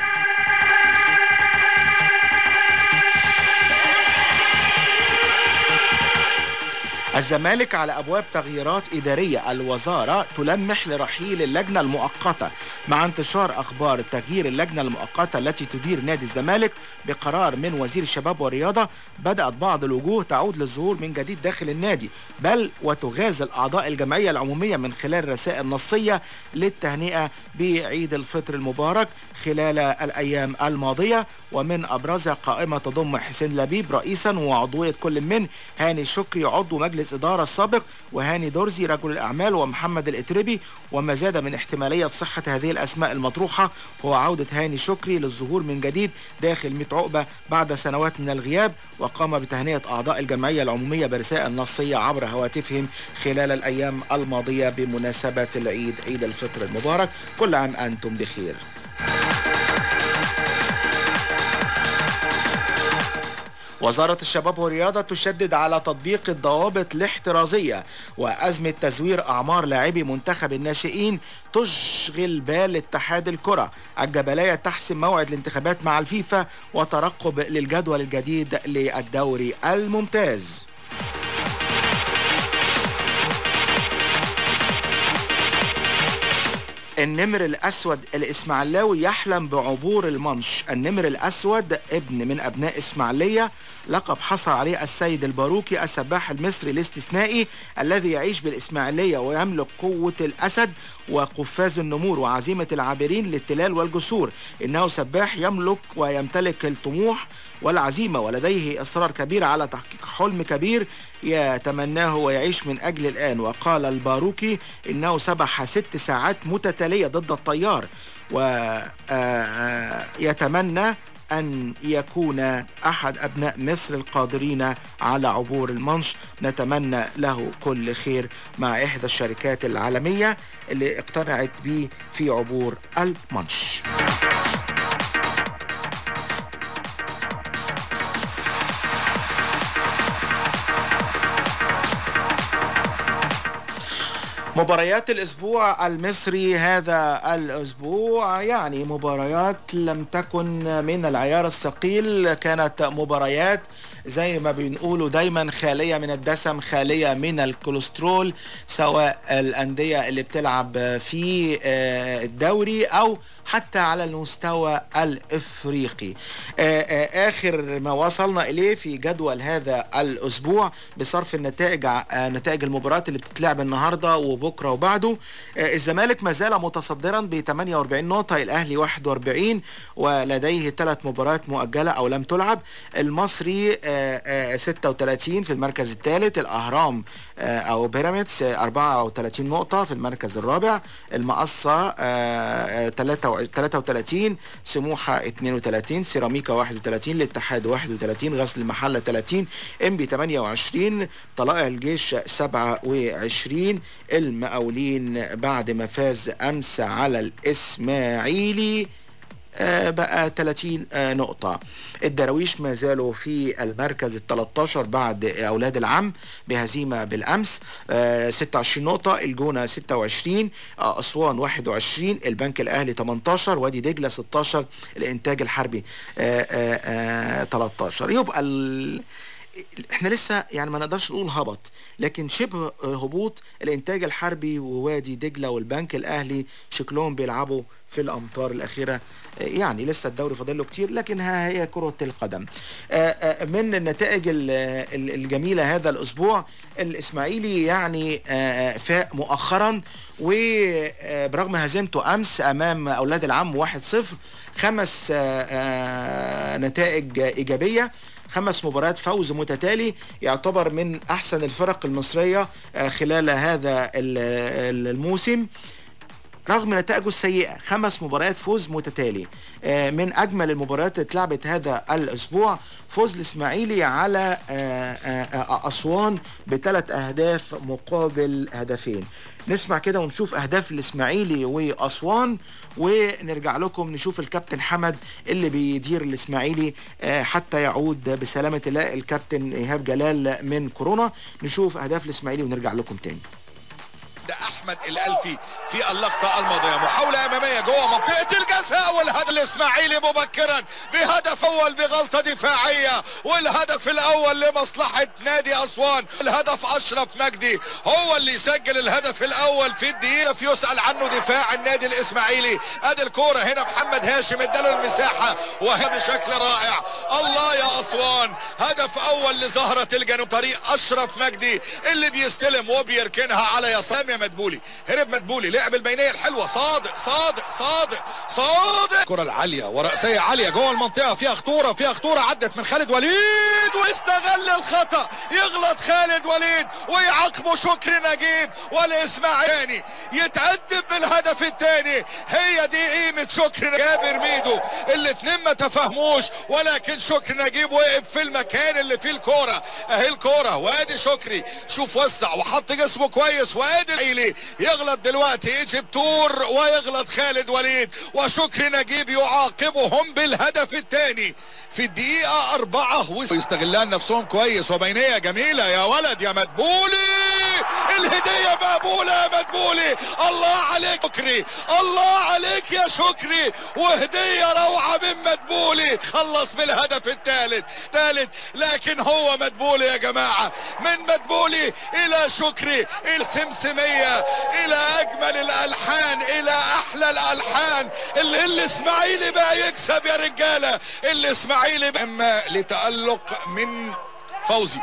الزمالك على أبواب تغييرات إدارية الوزارة تلمح لرحيل اللجنة المؤقتة مع انتشار أخبار تغيير اللجنة المؤقتة التي تدير نادي الزمالك بقرار من وزير الشباب والرياضة بدأت بعض الوجوه تعود للظهور من جديد داخل النادي بل وتغازل أعضاء الجمعية العمومية من خلال رسائل نصية للتهنئة بعيد الفطر المبارك خلال الأيام الماضية ومن أبرزها قائمة تضم حسين لبيب رئيسا وعضوية كل من هاني شكري عضو مجلس إدارة السابق وهاني درزي رجل الأعمال ومحمد الإتربي وما زاد من احتمالية صحة هذه الأسماء المطروحة هو عودة هاني شكري للظهور من جديد داخل 100 عقبة بعد سنوات من الغياب وقام بتهنئة أعضاء الجمعية العمومية برسائل نصية عبر هواتفهم خلال الأيام الماضية بمناسبة العيد عيد الفطر المبارك كل عام أنتم بخير وزارة الشباب والرياضة تشدد على تطبيق الضوابط الاحترازية وأزمة تزوير أعمار لاعبي منتخب الناشئين تشغل بال اتحاد الكرة الجبلية تحسم موعد الانتخابات مع الفيفا وترقب للجدول الجديد للدوري الممتاز النمر الأسود الإسماعيلاوي يحلم بعبور المنش النمر الأسود ابن من أبناء إسماعيلية لقب حصل عليه السيد الباروكي السباح المصري الاستثنائي الذي يعيش بالإسماعيلية ويملك قوة الأسد وقفاز النمور وعزيمة العابرين للتلال والجسور إنه سباح يملك ويمتلك الطموح والعزيمة ولديه إصرار كبير على تحقيق حلم كبير يتمناه ويعيش من أجل الآن وقال الباروكي إنه سبح ست ساعات متتالية ضد الطيار ويتمنى أن يكون أحد أبناء مصر القادرين على عبور المنش نتمنى له كل خير مع إحدى الشركات العالمية اللي اقتنعت به في عبور المنش مباريات الأسبوع المصري هذا الأسبوع يعني مباريات لم تكن من العيار الثقيل كانت مباريات زي ما بنقولوا دايما خالية من الدسم خالية من الكوليسترول سواء الأندية اللي بتلعب في آه، الدوري أو حتى على المستوى الافريقي آه، آه، اخر ما وصلنا اليه في جدول هذا الاسبوع بصرف النتائج ع- آه، نتائج المباريات اللي بتتلعب النهارده وبكره وبعده آه، الزمالك ما زال متصدرا ب 48 نقطه الاهلي 41 ولديه ثلاث مباريات مؤجله او لم تلعب المصري آه، آه، 36 في المركز الثالث الاهرام آه، او بيراميدز آه، 34 نقطه في المركز الرابع المقصه آه، آه، 33 سموحه 32 سيراميكا 31 الاتحاد 31 غزل المحله 30 انبي 28 طلائع الجيش 27 المقاولين بعد ما فاز امس على الاسماعيلي آه، بقى 30 آه، نقطة الدراويش ما زالوا في المركز ال 13 بعد أولاد العم بهزيمة بالأمس آه، 26 نقطة الجونة 26 آه، أسوان 21 البنك الأهلي 18 وادي دجلة 16 الإنتاج الحربي آه، آه، آه، 13 يبقى ال... احنا لسه يعني ما نقدرش نقول هبط لكن شبه هبوط الانتاج الحربي ووادي دجله والبنك الاهلي شكلهم بيلعبوا في الامطار الاخيره يعني لسه الدوري فاضل له كتير لكن ها هي كره القدم آه، آه، من النتائج ال- ال- الجميله هذا الاسبوع الاسماعيلي يعني آه، فاق مؤخرا وبرغم هزيمته امس امام اولاد العم 1-0 خمس آه، آه، نتائج ايجابيه خمس مباريات فوز متتالي يعتبر من احسن الفرق المصريه آه، خلال هذا ال- ال- الموسم رغم نتائجه السيئة خمس مباريات فوز متتالي آه، من أجمل المباريات اللي اتلعبت هذا الأسبوع فوز الإسماعيلي على آه، آه، آه، أسوان بثلاث أهداف مقابل هدفين نسمع كده ونشوف أهداف الإسماعيلي وأسوان ونرجع لكم نشوف الكابتن حمد اللي بيدير الإسماعيلي آه، حتى يعود بسلامة الله الكابتن إيهاب جلال من كورونا نشوف أهداف الإسماعيلي ونرجع لكم تاني ده احمد الالفي في اللقطه الماضيه محاوله اماميه جوه منطقه الجزاء والهدف الاسماعيلي مبكرا بهدف اول بغلطه دفاعيه والهدف الاول لمصلحه نادي اسوان الهدف اشرف مجدي هو اللي يسجل الهدف الاول في الدقيقه في يسال عنه دفاع النادي الاسماعيلي ادي الكوره هنا محمد هاشم اداله المساحه وهي بشكل رائع الله يا اسوان هدف اول لزهره الجنوب طريق اشرف مجدي اللي بيستلم وبيركنها على يسام يا مدبولي هرب مدبولي لعب البينيه الحلوه صادق صادق صادق صادق الكره العاليه وراسيه عاليه جوه المنطقه فيها خطوره فيها خطوره عدت من خالد وليد واستغل الخطا يغلط خالد وليد ويعاقبه شكري نجيب والاسماعيلي يتأدب بالهدف الثاني هي دي قيمه شكري جابر ميدو الاتنين ما تفهموش ولكن شكري نجيب وقف في المكان اللي فيه الكوره اهي الكوره وادي شكري شوف وسع وحط جسمه كويس وادي العيلي يغلط دلوقتي يجيب تور ويغلط خالد وليد وشكري نجيب يعاقبهم بالهدف الثاني في الدقيقة أربعة ويستغلان نفسهم كويس وبينية جميلة يا ولد يا مدبولي الهدية مقبولة يا مدبولي الله عليك شكري الله عليك يا شكري وهدية روعة من مدبولي خلص بالهدف الثالث ثالث لكن هو مدبولي يا جماعة من مدبولي إلى شكري إلى سمسمية إلى أجمل الألحان إلى أحلى الألحان اللي الإسماعيلي بقى يكسب يا رجالة الإسماعيلي بقى إما لتألق من فوزي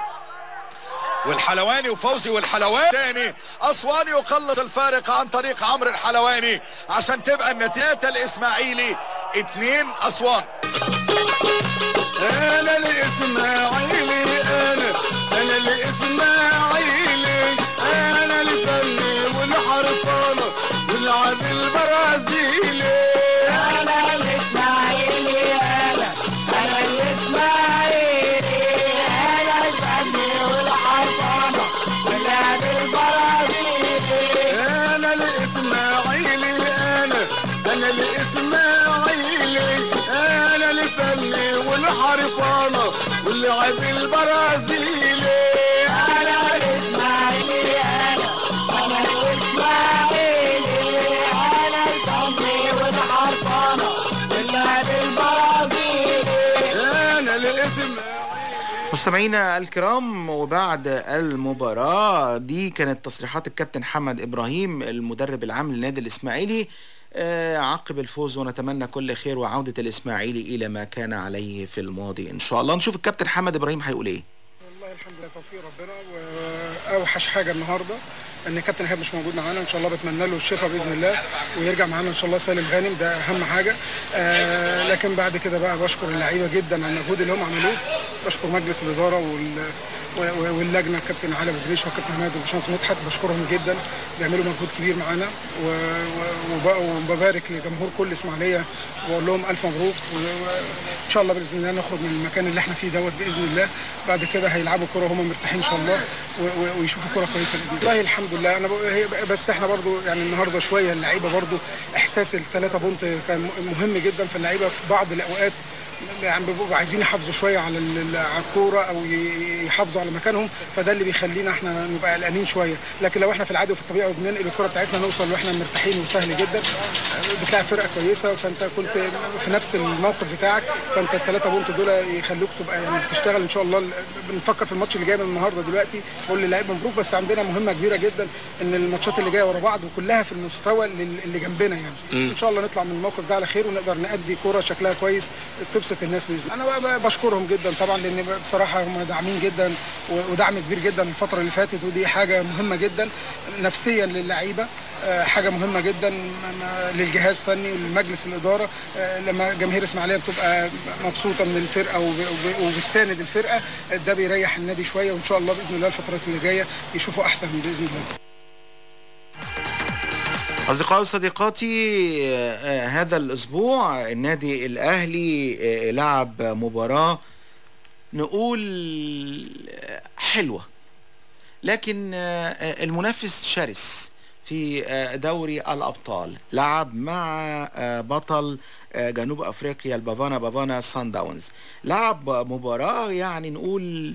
والحلواني وفوزي والحلواني تاني اسوان يقلص الفارق عن طريق عمرو الحلواني عشان تبقى النتيجة الاسماعيلي اتنين اسوان انا الاسماعيلي انا انا الاسماعيلي انا الفني والحرفانة والعب البرازيلي انا الاسماعيلي انا انا الاسماعيلي انا الفني والحرفانة والعب البرازيلي انا الاسماعيلي انا انا الاسماعيلي انا الفني والحرفانة واللعب البرازيلي انا الاسماعيلي انا انا الاسماعيلي انا الفني والحرفانة واللعب البرازيلي انا الاسماعيلي مستمعينا الكرام وبعد المباراة دي كانت تصريحات الكابتن حمد إبراهيم المدرب العام للنادي الإسماعيلي آه، عقب الفوز ونتمنى كل خير وعودة الإسماعيلي إلى ما كان عليه في الماضي إن شاء الله نشوف الكابتن حمد إبراهيم هيقول إيه والله الحمد لله توفيق ربنا واوحش حاجه النهارده ان كابتن ايهاب مش موجود معانا ان شاء الله بتمنى له الشفاء باذن الله ويرجع معانا ان شاء الله سالم غانم ده اهم حاجه آه لكن بعد كده بقى بشكر اللعيبه جدا على المجهود اللي هم عملوه بشكر مجلس الاداره وال و- و- واللجنه الكابتن علي ابو جريش والكابتن عماد والباشمهندس مدحت بشكرهم جدا بيعملوا مجهود كبير معانا و- و- وب- وببارك لجمهور كل اسماعيليه واقول لهم الف مبروك وان شاء الله باذن الله نخرج من المكان اللي احنا فيه دوت باذن الله بعد كده هيلعبوا كوره وهم مرتاحين ان شاء الله و- و- ويشوفوا كوره كويسه باذن الله والله الحمد لله انا ب- هي- بس احنا برضو يعني النهارده شويه اللعيبه برضو احساس الثلاثه بونت كان مهم جدا في اللعيبه في بعض الاوقات يعني بيبقوا عايزين يحافظوا شويه على ال- على الكوره او ي- يحافظوا على مكانهم فده اللي بيخلينا احنا نبقى قلقانين شويه لكن لو احنا في العادي وفي الطبيعي وبننقل الكوره بتاعتنا نوصل واحنا مرتاحين وسهل جدا بتلاقي فرقه كويسه فانت كنت في نفس الموقف بتاعك فانت الثلاثه بونت دول يخلوك تبقى يعني تشتغل ان شاء الله بنفكر في الماتش اللي جاي من النهارده دلوقتي بقول للعيبه مبروك بس عندنا مهمه كبيره جدا ان الماتشات اللي جايه ورا بعض وكلها في المستوى اللي اللي جنبنا يعني مم. ان شاء الله نطلع من الموقف ده على خير ونقدر نأدي كوره شكلها كويس تبسط الناس باذن الله. انا بقى بشكرهم جدا طبعا لان بصراحه هم داعمين جدا و- ودعم كبير جدا الفتره اللي فاتت ودي حاجه مهمه جدا نفسيا للعيبه آه، حاجه مهمه جدا م- م- للجهاز فني ولمجلس الاداره آه، لما جماهير اسماعيليه بتبقى مبسوطه من الفرقه وب- وب- وبتساند الفرقه آه، ده بيريح النادي شويه وان شاء الله باذن الله الفترات اللي جايه يشوفوا احسن باذن الله أصدقائي وصديقاتي آه، آه، هذا الأسبوع النادي الأهلي آه، لعب مباراة نقول آه، حلوة لكن آه، آه، المنافس شرس في آه، دوري الأبطال لعب مع آه، بطل آه، جنوب أفريقيا البافانا بافانا سان داونز لعب مباراة يعني نقول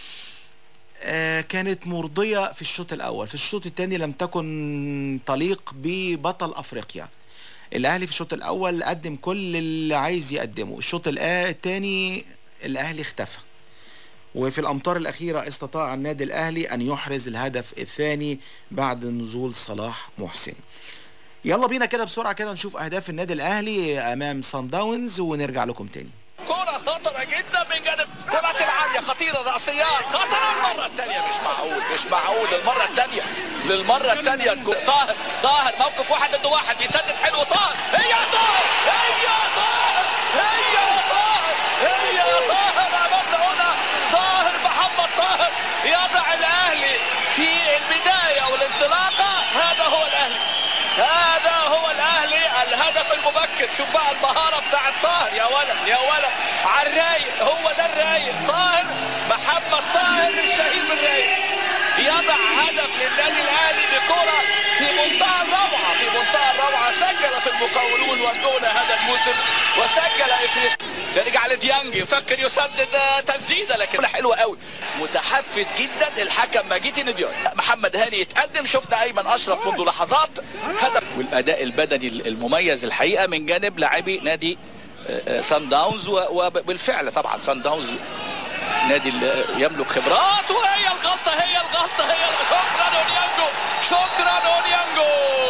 آه، كانت مرضية في الشوط الأول في الشوط الثاني لم تكن تليق ببطل أفريقيا الأهلي في الشوط الأول قدم كل اللي عايز يقدمه الشوط الثاني الأهلي اختفى وفي الأمطار الأخيرة استطاع النادي الأهلي أن يحرز الهدف الثاني بعد نزول صلاح محسن يلا بينا كده بسرعة كده نشوف أهداف النادي الأهلي أمام سان داونز ونرجع لكم تاني كرة خطرة جدا من جانب كرة العالية خطيرة رأسيات خطرة المرة الثانية مش معقول مش معقول المرة الثانية للمرة الثانية الكرة. طاهر طاهر موقف واحد ضد واحد بيسدد حلو طاهر هي طاهر هي طاهر هي طاهر هي طاهر أمامنا هنا طاهر محمد طاهر يضع الأهلي في البداية والانطلاقة هذا هو الأهلي هذا هو الاهلي الهدف المبكر شوف بقى المهاره بتاع طاهر يا ولد يا ولد على الرايق هو ده الرايق طاهر محمد طاهر الشهيد بالرايق يضع هدف للنادي الاهلي بكره في منتهى الروعه في منتهى الروعه سجل في المقاولون والجونه هذا الموسم وسجل افريقيا ترجع لديانج يفكر يسدد آه، تسديده لكن حلوه قوي متحفز جدا الحكم ماجيتي نديان محمد هاني يتقدم شفنا ايمن اشرف منذ لحظات هدف والاداء البدني المميز الحقيقه من جانب لاعبي نادي آه، آه، سان داونز و- وبالفعل طبعا سان داونز نادي اللي يملك خبرات وهي الغلطه هي الغلطه هي الغلطة. شكرا اونيانجو شكرا اونيانجو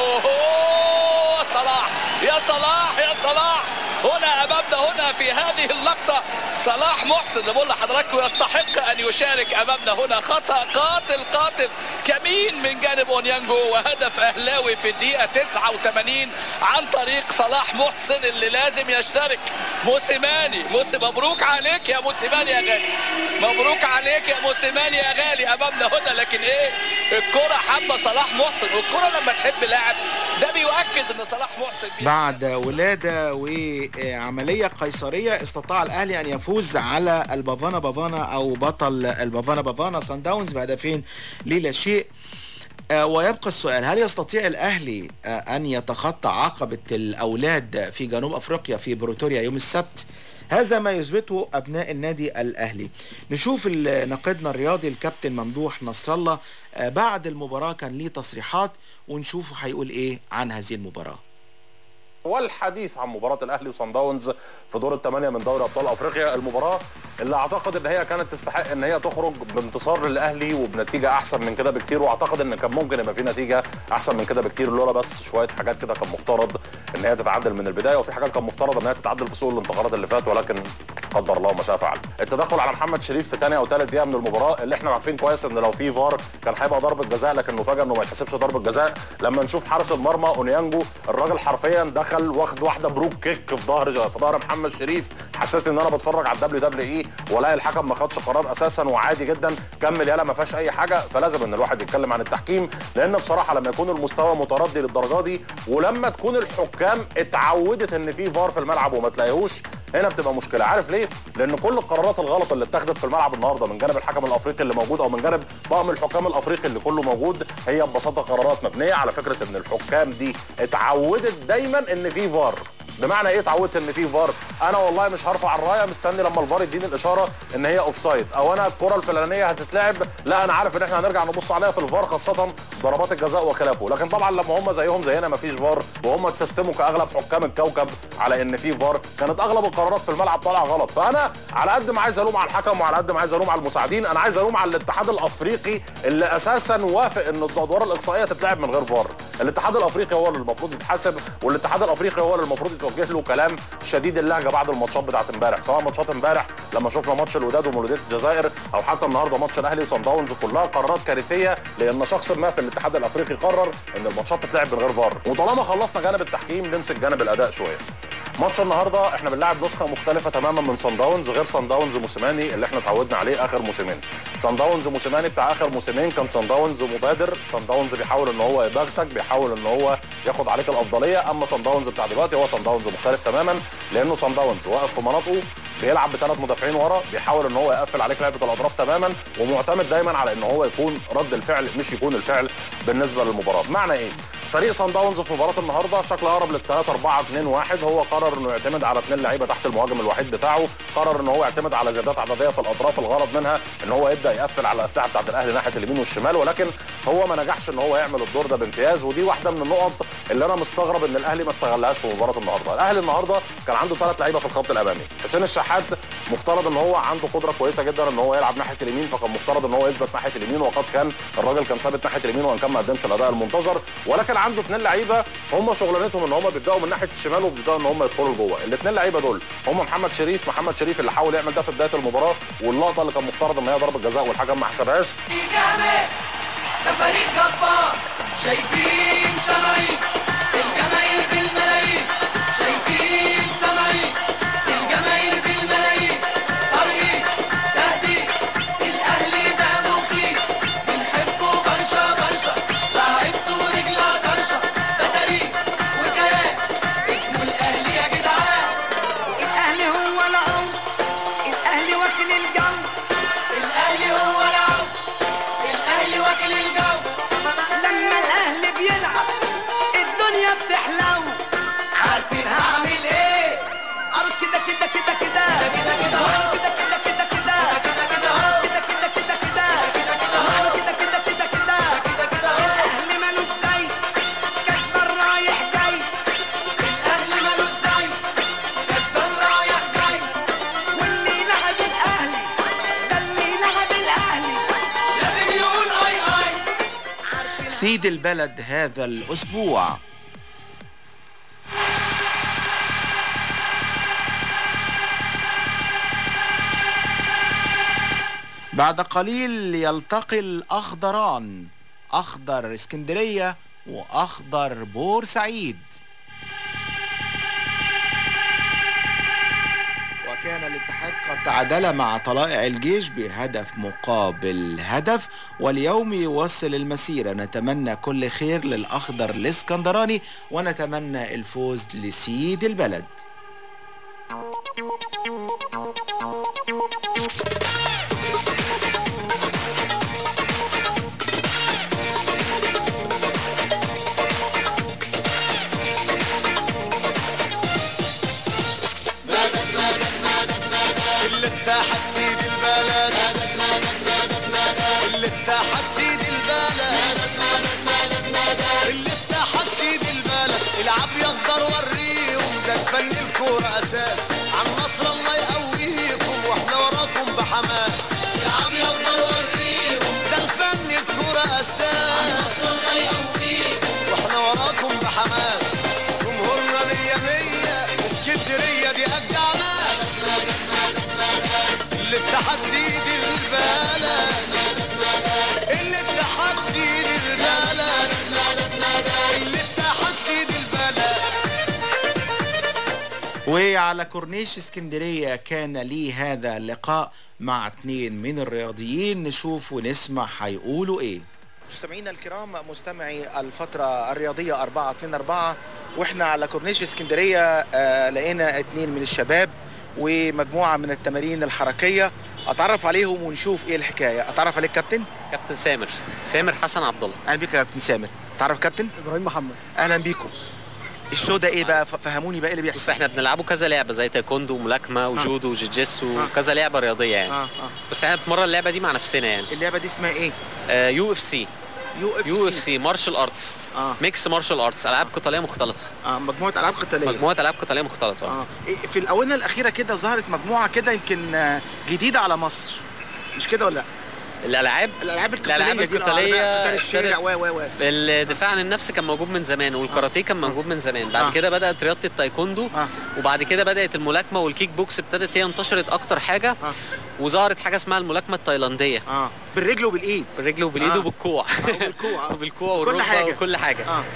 أوه، صلاح يا صلاح يا صلاح هنا امامنا هنا في هذه اللقطه صلاح محسن اللي بقول لحضراتكم يستحق ان يشارك امامنا هنا خطا قاتل قاتل كمين من جانب اونيانجو وهدف اهلاوي في الدقيقه 89 عن طريق صلاح محسن اللي لازم يشترك موسيماني موسي مبروك عليك يا موسيماني يا غالي مبروك عليك يا موسيماني يا غالي امامنا هنا لكن ايه الكره حابه صلاح محسن والكره لما تحب لاعب ده بيؤكد ان صلاح محسن بعد ولادة وعملية قيصرية استطاع الأهلي أن يفوز على البافانا بافانا أو بطل البافانا بافانا سان داونز بهدفين للا شيء آه، ويبقى السؤال هل يستطيع الأهلي آه، أن يتخطى عقبة الأولاد في جنوب أفريقيا في بريتوريا يوم السبت هذا ما يثبته أبناء النادي الأهلي نشوف ال- ناقدنا الرياضي الكابتن ممدوح نصر الله آه، بعد المباراة كان ليه تصريحات ونشوفه هيقول إيه عن هذه المباراة والحديث عن مباراه الاهلي وصن داونز في دور الثمانيه من دوري ابطال افريقيا المباراه اللي اعتقد ان هي كانت تستحق ان هي تخرج بانتصار للاهلي وبنتيجه احسن من كده بكتير واعتقد ان كان ممكن يبقى في نتيجه احسن من كده بكتير لولا بس شويه حاجات كده كان مفترض ان هي تتعدل من البدايه وفي حاجات كان مفترض ان هي تتعدل في سوق الانتقالات اللي فات ولكن قدر الله ما شاء فعل التدخل على محمد شريف في ثاني او ثالث دقيقه من المباراه اللي احنا عارفين كويس ان لو في فار كان هيبقى ضربه جزاء لكن نفاجئ انه ما يتحسبش ضربه جزاء لما نشوف حارس المرمى اونيانجو الراجل حرفيا دخل واخد واحده بروك كيك في ظهر في ظهر محمد شريف حسسني ان انا بتفرج على الدبليو دبليو اي ولا الحكم ما خدش قرار اساسا وعادي جدا كمل يلا ما فيهاش اي حاجه فلازم ان الواحد يتكلم عن التحكيم لان بصراحه لما يكون المستوى متردي للدرجه دي ولما تكون الحكام اتعودت ان في فار في الملعب وما تلاقيهوش هنا بتبقى مشكله عارف ليه لان كل القرارات الغلط اللي اتخذت في الملعب النهارده من جانب الحكم الافريقي اللي موجود او من جانب طاقم الحكام الافريقي اللي كله موجود هي ببساطه قرارات مبنيه على فكره ان الحكام دي اتعودت دايما ان في فار بمعنى ايه اتعودت ان في فار انا والله مش هرفع الرايه مستني لما الفار يديني الاشاره ان هي اوف سايد او انا الكره الفلانيه هتتلعب لا انا عارف ان احنا هنرجع نبص عليها في الفار خاصه ضربات الجزاء وخلافه لكن طبعا لما هم زيهم زينا مفيش فار وهم تسيستموا كاغلب حكام الكوكب على ان في فار كانت اغلب القرارات في الملعب طالعه غلط فانا على قد ما عايز الوم على الحكم وعلى قد ما عايز الوم على المساعدين انا عايز الوم على الاتحاد الافريقي اللي اساسا وافق ان الادوار الاقصائيه تتلعب من غير فار الاتحاد الافريقي هو اللي المفروض يتحاسب والاتحاد الافريقي هو اللي المفروض يتوجه له كلام شديد اللهجه بعد الماتشات بتاعت امبارح سواء ماتشات امبارح لما شفنا ماتش الوداد ومولوديه الجزائر او حتى النهارده ماتش الاهلي وصن داونز كلها قرارات كارثيه لان شخص ما في الاتحاد الافريقي قرر ان الماتشات تتلعب من غير فار وطالما خلصنا جانب التحكيم نمسك جانب الاداء شويه ماتش النهارده احنا بنلعب نسخه مختلفه تماما من صن داونز غير صن داونز موسيماني اللي احنا اتعودنا عليه اخر موسمين صن داونز موسيماني بتاع اخر موسمين كان صن داونز مبادر صن داونز بيحاول ان هو يضغطك بيحاول ان هو ياخد عليك الافضليه اما صن داونز بتاع دلوقتي هو صن داونز مختلف تماما لانه صن داونز واقف في مناطقه بيلعب بثلاث مدافعين ورا بيحاول ان هو يقفل عليك لعبه الاطراف تماما ومعتمد دايما على ان هو يكون رد الفعل مش يكون الفعل بالنسبه للمباراه بمعنى ايه فريق صن داونز في مباراه النهارده شكل اقرب لل 3 4 2 1 هو قرر انه يعتمد على اثنين لعيبه تحت المهاجم الوحيد بتاعه قرر ان هو يعتمد على زيادات عدديه في الاطراف الغرض منها ان هو يبدا يقفل على الاسلحه بتاعت الاهلي ناحيه اليمين والشمال ولكن هو ما نجحش ان هو يعمل الدور ده بامتياز ودي واحده من النقط اللي انا مستغرب ان الاهلي ما استغلهاش في مباراه النهارده الاهلي النهارده كان عنده ثلاث لعيبه في الخط الامامي حسين الشحات مفترض ان هو عنده قدره كويسه جدا ان هو يلعب ناحيه اليمين فكان مفترض ان هو يثبت ناحيه اليمين وقد كان الراجل كان ثابت ناحيه اليمين وان كان ما قدمش الاداء المنتظر ولكن عنده اثنين لعيبه هم شغلانتهم ان هم بيبداوا من ناحيه الشمال وبيبداوا ان هم يدخلوا لجوه الاثنين لعيبه دول هم محمد شريف محمد شريف اللي حاول يعمل ده في بدايه المباراه واللقطه اللي كان مفترض ان هي ضربه جزاء والحكم ما حسبهاش جامد ده فريق جبار شايفين سامعين الجماهير بالملايين شايفين سامعين الجماهير بالملايين ترقيص تهديد الاهلي ده مخيف بنحبه برشا برشا لاعبته رجلها طرشه ده تاريخ وكيان اسمه الاهلي يا جدعان الاهلي هو العون الاهلي واكل الجو الاهلي هو العون الاهلي واكل الجو لما الاهلي بيلعب الدنيا بتحلو عارفين هعمل ايه ارقص كده كده كده كده كده كده كده كده كده كده ارقص كده كده كده كده كده كده كده كده الاهلي مالوش زي كسبان رايح جاي الاهلي مالوش زي كسبان رايح جاي واللي لعب الاهلي ده اللي لعب الاهلي لازم يقول اي اي سيد البلد هذا الأسبوع بعد قليل يلتقي الأخضران أخضر اسكندرية وأخضر بورسعيد وكان الاتحاد قد تعادل مع طلائع الجيش بهدف مقابل هدف واليوم يواصل المسيرة نتمنى كل خير للأخضر الاسكندراني ونتمنى الفوز لسيد البلد مدد مدد مدد مدد اللي اتحد سيد البلد مدد مدد مدد مدد اللي اتحد سيد البلد مدد مدد مدد مدد اللي اتحد سيد البلد العب يا اخضر ورينا بحماس يا عم يلا وريهم ده الفن الكورة أساس واحنا وراكم بحماس جمهورنا مية مية اسكندرية دي أجدع ناس الاتحاد سيد البلد الاتحاد سيد البلد الاتحاد سيد البلد وعلى كورنيش اسكندرية كان لي هذا اللقاء مع اتنين من الرياضيين نشوف ونسمع هيقولوا ايه مستمعينا الكرام مستمعي الفترة الرياضية 4 2 4 واحنا على كورنيش اسكندرية آه لقينا اتنين من الشباب ومجموعة من التمارين الحركية اتعرف عليهم ونشوف ايه الحكاية اتعرف عليك كابتن كابتن سامر سامر حسن عبد الله اهلا بيك يا كابتن سامر تعرف كابتن ابراهيم محمد اهلا بيكم الشو ده ايه بقى ف- فهموني بقى ايه اللي بص بيحصل احنا بنلعبه كذا لعبه زي تايكوندو وملاكمه وجودو وجيجيتسو وكذا لعبه رياضيه يعني اه اه بس احنا بنتمرن اللعبه دي مع نفسنا يعني اللعبه دي اسمها ايه يو اف سي يو اف يو اف سي مارشال ارتس اه ميكس مارشال ارتس العاب قتاليه مختلطه اه مجموعه العاب قتاليه مجموعه العاب قتاليه مختلطه اه إيه، في الاونه الاخيره كده ظهرت مجموعه كده يمكن آه، جديده على مصر مش كده ولا لا الالعاب الالعاب القتاليه الالعاب دي القتاليه قتال الشارع و و و الدفاع عن النفس كان موجود من زمان والكاراتيه كان موجود من زمان بعد آه. كده بدات رياضه التايكوندو وبعد كده بدات الملاكمه والكيك بوكس ابتدت هي انتشرت اكتر حاجه وظهرت حاجه اسمها الملاكمه التايلانديه اه بالرجل وبالايد بالرجل وبالايد آه. وبالكوع وبالكوع وبالكوع كل والركبه حاجة. وكل حاجه اه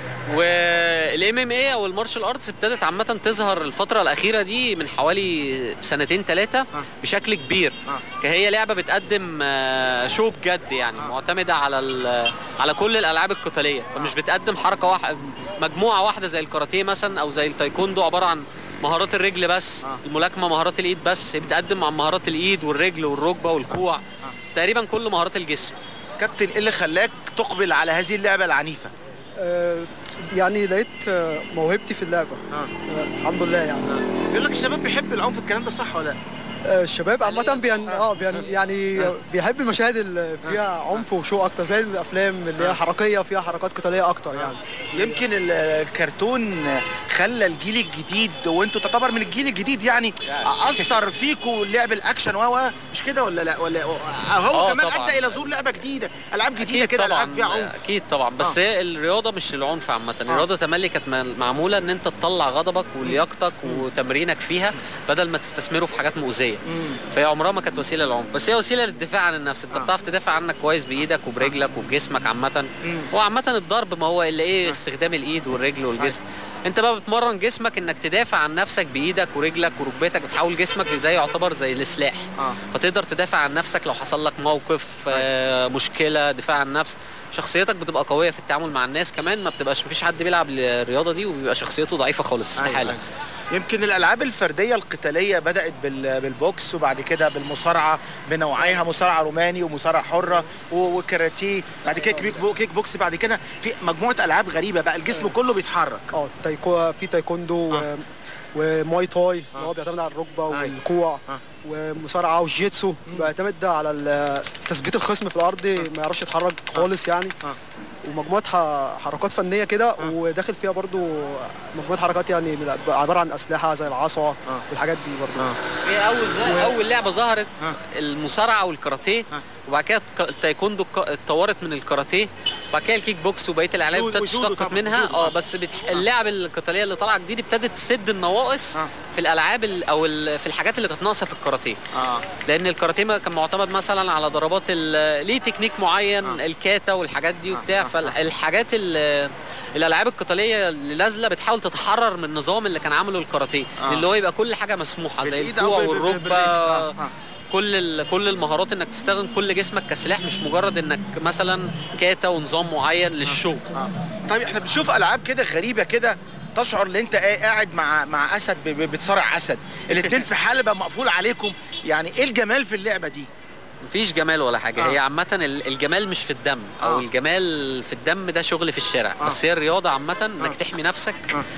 والام ام اي او المارشال ارتس ابتدت عامه تظهر الفتره الاخيره دي من حوالي سنتين ثلاثه بشكل كبير كهي لعبه بتقدم آه، شو بجد يعني معتمده على ال- على كل الالعاب القتاليه فمش بتقدم حركه واحده مجموعه واحده زي الكاراتيه مثلا او زي التايكوندو عباره عن مهارات الرجل بس الملاكمه مهارات الايد بس هي بتقدم عن مهارات الايد والرجل والركبه والكوع تقريبا كل مهارات الجسم كابتن ايه اللي خلاك تقبل على هذه اللعبه العنيفه آه، يعني لقيت آه، موهبتي في اللعبه آه، الحمد لله يعني بيقول لك الشباب بيحب العنف الكلام ده صح ولا لا آه، الشباب عامة بين اه بين يعني بيحب المشاهد اللي فيها عنف وشو اكتر زي الافلام اللي هي حركية فيها حركات قتالية اكتر يعني يمكن ال- الكرتون خلى الجيل الجديد وانتوا تعتبر من الجيل الجديد يعني اثر فيكم لعب الاكشن و و مش كده ولا لا ولا هو آه كمان طبعاً. ادى الى ظهور لعبه جديده العاب جديده أكيد كده طبعا العاب فيها عنف اكيد طبعا بس آه. هي الرياضه مش للعنف عامه الرياضه تملي كانت م- معموله ان انت تطلع غضبك ولياقتك وتمرينك فيها بدل ما تستثمره في حاجات مؤذيه فهي عمرها ما كانت وسيله للعنف بس هي وسيله للدفاع عن النفس انت بتعرف تدافع عنك كويس بايدك وبرجلك وبجسمك عامه هو عامه الضرب ما هو الا ايه استخدام الايد والرجل والجسم انت بقى بتمرن جسمك انك تدافع عن نفسك بايدك ورجلك وركبتك بتحول جسمك زي يعتبر زي السلاح آه. فتقدر تدافع عن نفسك لو حصل لك موقف آه مشكله دفاع عن النفس شخصيتك بتبقى قويه في التعامل مع الناس كمان ما بتبقاش مفيش حد بيلعب الرياضه دي وبيبقى شخصيته ضعيفه خالص أيوة، استحاله أيوة. يمكن الالعاب الفرديه القتاليه بدات بال- بالبوكس وبعد كده بالمصارعه بنوعيها مصارعه روماني ومصارعه حره و- وكاراتيه بعد كده كيك بو- كيك بوكس بعد كده في مجموعه العاب غريبه بقى الجسم كله بيتحرك اه تايكو في تايكوندو و- وماي تاي اللي هو بيعتمد على الركبه والكوع ومصارعه وجيتسو بيعتمد على ال- تثبيت الخصم في الارض ما يعرفش يتحرك خالص يعني ومجموعه ح- حركات فنيه كده وداخل فيها برضو مجموعه حركات يعني من- عباره عن اسلحه زي العصا والحاجات دي برضو هي اول زي اول لعبه ظهرت المصارعه والكاراتيه وبعد كده الك- التايكوندو اتك- اتطورت من الكاراتيه وبعد كده الكيك بوكس وبقيه الالعاب جودو- ابتدت وجودو تشتقت طبعاً، منها جودو. اه بس بتح... اللعب القتاليه اللي طالعه جديد ابتدت تسد النواقص في الالعاب ال... او ال... في الحاجات اللي كانت ناقصه في الكاراتيه اه لان الكاراتيه ما كان معتمد مثلا على ضربات ال... ليه تكنيك معين الكاتا والحاجات دي وبتاع فالحاجات ال... الالعاب القتاليه اللي نازله بتحاول تتحرر من النظام اللي كان عامله الكاراتيه آه. اللي هو يبقى كل حاجه مسموحه زي بالإيد أو الكوع بال- بال- والركبه بالرجل. آه، آه. كل ال... كل المهارات انك تستخدم كل جسمك كسلاح مش مجرد انك مثلا كاتا ونظام معين للشو طيب احنا بنشوف العاب كده غريبه كده تشعر ان انت قا- قاعد مع مع اسد ب- ب- بتصارع اسد الاثنين في حلبه مقفول عليكم يعني ايه الجمال في اللعبه دي مفيش جمال ولا حاجه آه. هي عامه ال- الجمال مش في الدم او آه. الجمال في الدم ده شغل في الشارع آه. بس هي الرياضه عامه انك تحمي نفسك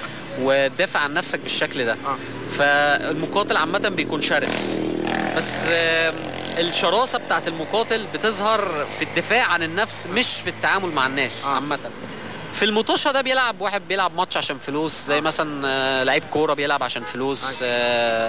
وتدافع عن نفسك بالشكل ده فالمقاتل عامه بيكون شرس بس آم، الشراسه بتاعت المقاتل بتظهر في الدفاع عن النفس مش في التعامل مع الناس عامه في المطوشه ده بيلعب واحد بيلعب ماتش عشان فلوس زي مثلا آه، لعيب كوره بيلعب عشان فلوس آه،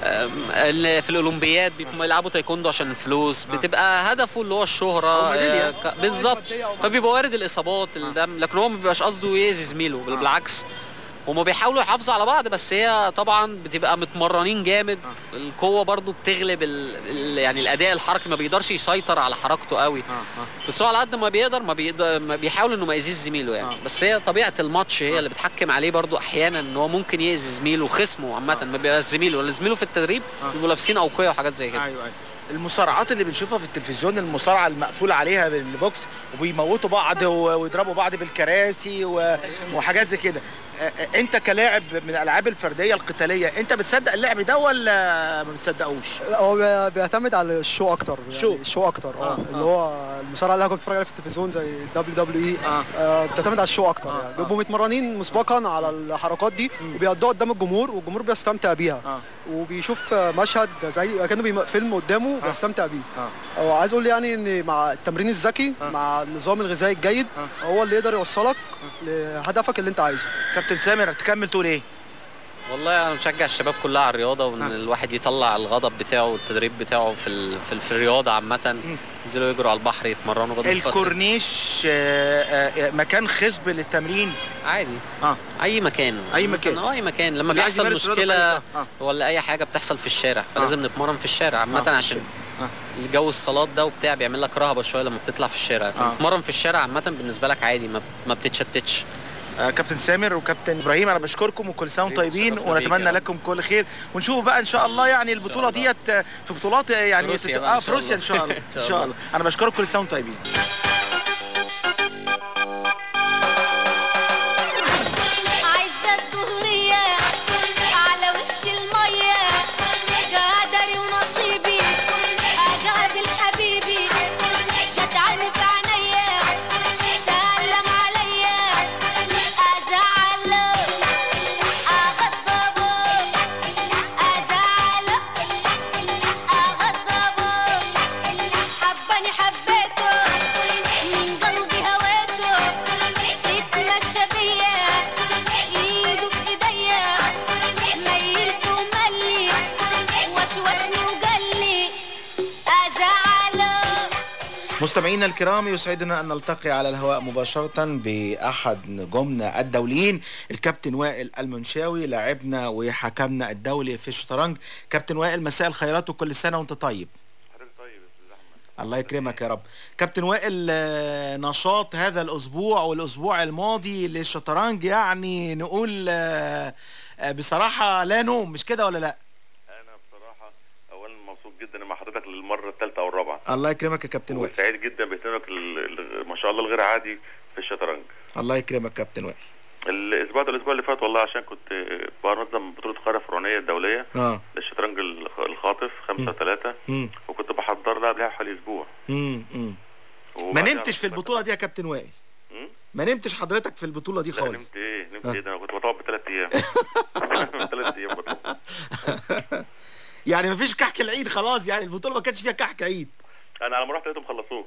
آم، اللي في الاولمبياد بيبقوا يلعبوا تايكوندو عشان الفلوس بتبقى هدفه اللي هو الشهره أو ميدالية. آه، ك- بالظبط فبيبقى وارد الاصابات الدم لكن هو ما بيبقاش قصده يأذي زميله بل بالعكس هما بيحاولوا يحافظوا على بعض بس هي طبعا بتبقى متمرنين جامد القوه برضو بتغلب ال... ال... يعني الاداء الحركي ما بيقدرش يسيطر على حركته قوي بس هو على قد ما بيقدر ما, بيقدر ما بيحاول انه ما يأذيش زميله يعني بس هي طبيعه الماتش هي اللي بتحكم عليه برضو احيانا ان هو ممكن يأذي زميله خصمه عامه ما بيبقاش زميله ولا زميله في التدريب بيبقوا لابسين اوقيه وحاجات زي كده ايوه ايوه المصارعات اللي بنشوفها في التلفزيون المصارعه المقفول عليها بالبوكس وبيموتوا بعض و- ويضربوا بعض بالكراسي و- وحاجات زي كده آه، آه، انت كلاعب من الالعاب الفرديه القتاليه انت بتصدق اللعب ده ولا ما بتصدقوش هو بي- بيعتمد على الشو اكتر يعني شو. الشو اكتر اه اللي هو المصارعه اللي انا كنت بتفرج عليها في التلفزيون زي دبليو دبليو اي آه، بتعتمد على الشو اكتر يعني بيبقوا متمرنين مسبقا على الحركات دي وبيأدوها قدام الجمهور والجمهور بيستمتع بيها وبيشوف آه، مشهد زي كانه بيم- فيلم قدامه بيستمتع بيه هو عايز اقول يعني ان مع التمرين الذكي مع النظام الغذائي الجيد هو اللي يقدر يوصلك لهدفك اللي انت عايزه كابتن سامر تكمل تقول ايه والله انا بشجع الشباب كلها على الرياضه وان الواحد يطلع الغضب بتاعه والتدريب بتاعه في ال... في, ال... في الرياضه عامه ينزلوا يجروا على البحر يتمرنوا غضب الفترة. الكورنيش آه، آه، مكان خصب للتمرين عادي اه اي مكان أي مكان. اه اي مكان لما اللي عايز بيحصل يمارس رياضة مشكله خليجية. آه. ولا اي حاجه بتحصل في الشارع فلازم نتمرن في الشارع عامه آه، عشان الجو الصالات ده وبتاع بيعمل لك رهبه شويه لما بتطلع في الشارع لما آه. تتمرن في الشارع عامه بالنسبه لك عادي ما, ما بتتشتتش آه، كابتن سامر وكابتن ابراهيم انا بشكركم وكل سنه وانتم طيبين شرفنا بيك ونتمنى يا رب. لكم كل خير ونشوف بقى ان شاء الله يعني البطوله ديت آه، في بطولات آه، يعني في روسيا تت- بقى إن اه في شاء روسيا الله. ان شاء الله إن ان شاء شاء الله. الله انا بشكركم كل سنه وانتم طيبين عايزة الدهرية على وش المية قدري ونصيبي أقابل حبيبي شتعن في عينيا سلم عليا أزعله أغضبه أزعله أغضبه حبني حبيته من قلبي هويته يتمشى بيا ايده في ايديا ميلته وملي وشوشني وقالي ازعله مستمعينا الكرام يسعدنا ان نلتقي على الهواء مباشره باحد نجومنا الدوليين الكابتن وائل المنشاوي لاعبنا وحكمنا الدولي في الشطرنج كابتن وائل مساء الخيرات وكل سنه وانت طيب الله يكرمك يا رب كابتن وائل آه، نشاط هذا الاسبوع والاسبوع الماضي للشطرنج يعني نقول آه، آه، بصراحه لا نوم مش كده ولا لا انا بصراحه اولا مبسوط جدا مع حضرتك للمره الثالثه او الرابعه الله يكرمك يا كابتن وائل وسعيد جدا باهتمامك ال- ال- ما شاء الله الغير عادي في الشطرنج الله يكرمك كابتن وائل الاسبوع ده الاسبوع اللي فات والله عشان كنت بنظم بطوله القاره الفرعونيه الدوليه اه للشطرنج الخ- الخاطف 5 3 مم. وكنت بحضر لها قبلها بحوالي اسبوع مم. مم. ما وبعدها نمتش في البطوله دي يا كابتن وائل ما نمتش حضرتك في البطوله دي لا خالص نمت ايه نمت آه. ايه ده انا كنت بطبق بثلاث ايام ثلاث ايام بطبق يعني ما فيش كحك العيد خلاص يعني البطوله ما كانش فيها كحك عيد انا على ما رحت لقيتهم خلصوه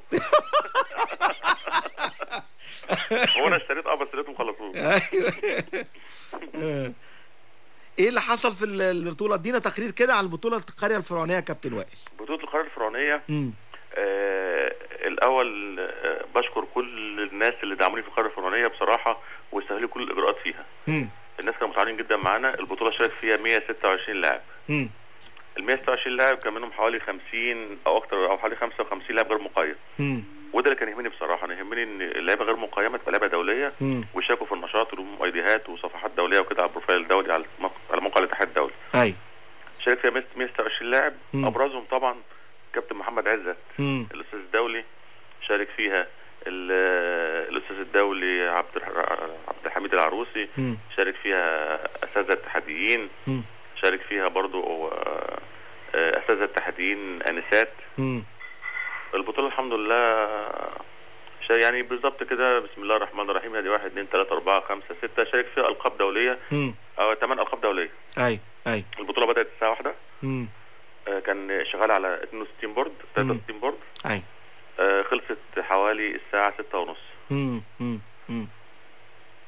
هو انا اشتريت اه بس لقيتهم خلصوه ايوه آه. ايه اللي حصل في ال- البطوله ادينا تقرير كده عن البطوله القريه الفرعونيه يا كابتن وائل بطوله القاره الفرعونيه مم. آه الاول آه بشكر كل الناس اللي دعموني في القاره الفرعونيه بصراحه واستهلوا كل الاجراءات فيها مم. الناس كانوا متعاونين جدا معانا البطوله شارك فيها 126 لاعب مم. ال 126 لاعب كان منهم حوالي 50 او اكتر او حوالي 55 لاعب غير مقيم مم. وده اللي كان يهمني بصراحه انا يهمني ان اللعيبه غير مقيمه تبقى لعبه دوليه مم. ويشاركوا في النشاط ولهم ايديهات وصفحات دوليه وكده على البروفايل الدولي على الموقع- على موقع الاتحاد الدولي ايوه شارك فيها 126 لاعب مم. ابرزهم طبعا كابتن محمد عزت مم. الاستاذ الدولي شارك فيها ال- الاستاذ الدولي عبد الح- عبد الحميد العروسي مم. شارك فيها اساتذه اتحاديين مم. شارك فيها برضو آه، آه، اساتذه اتحاديين انسات مم. البطوله الحمد لله شا- يعني بالظبط كده بسم الله الرحمن الرحيم ادي واحد اثنين ثلاثة أربعة خمسة ستة شارك فيها ألقاب دولية مم. أو ثمان ألقاب دولية ايوه ايوه البطولة بدأت الساعة واحدة مم. آه، كان شغال على 62 بورد 63 بورد ايوه آه، خلصت حوالي الساعة ستة ونص مم. مم. مم.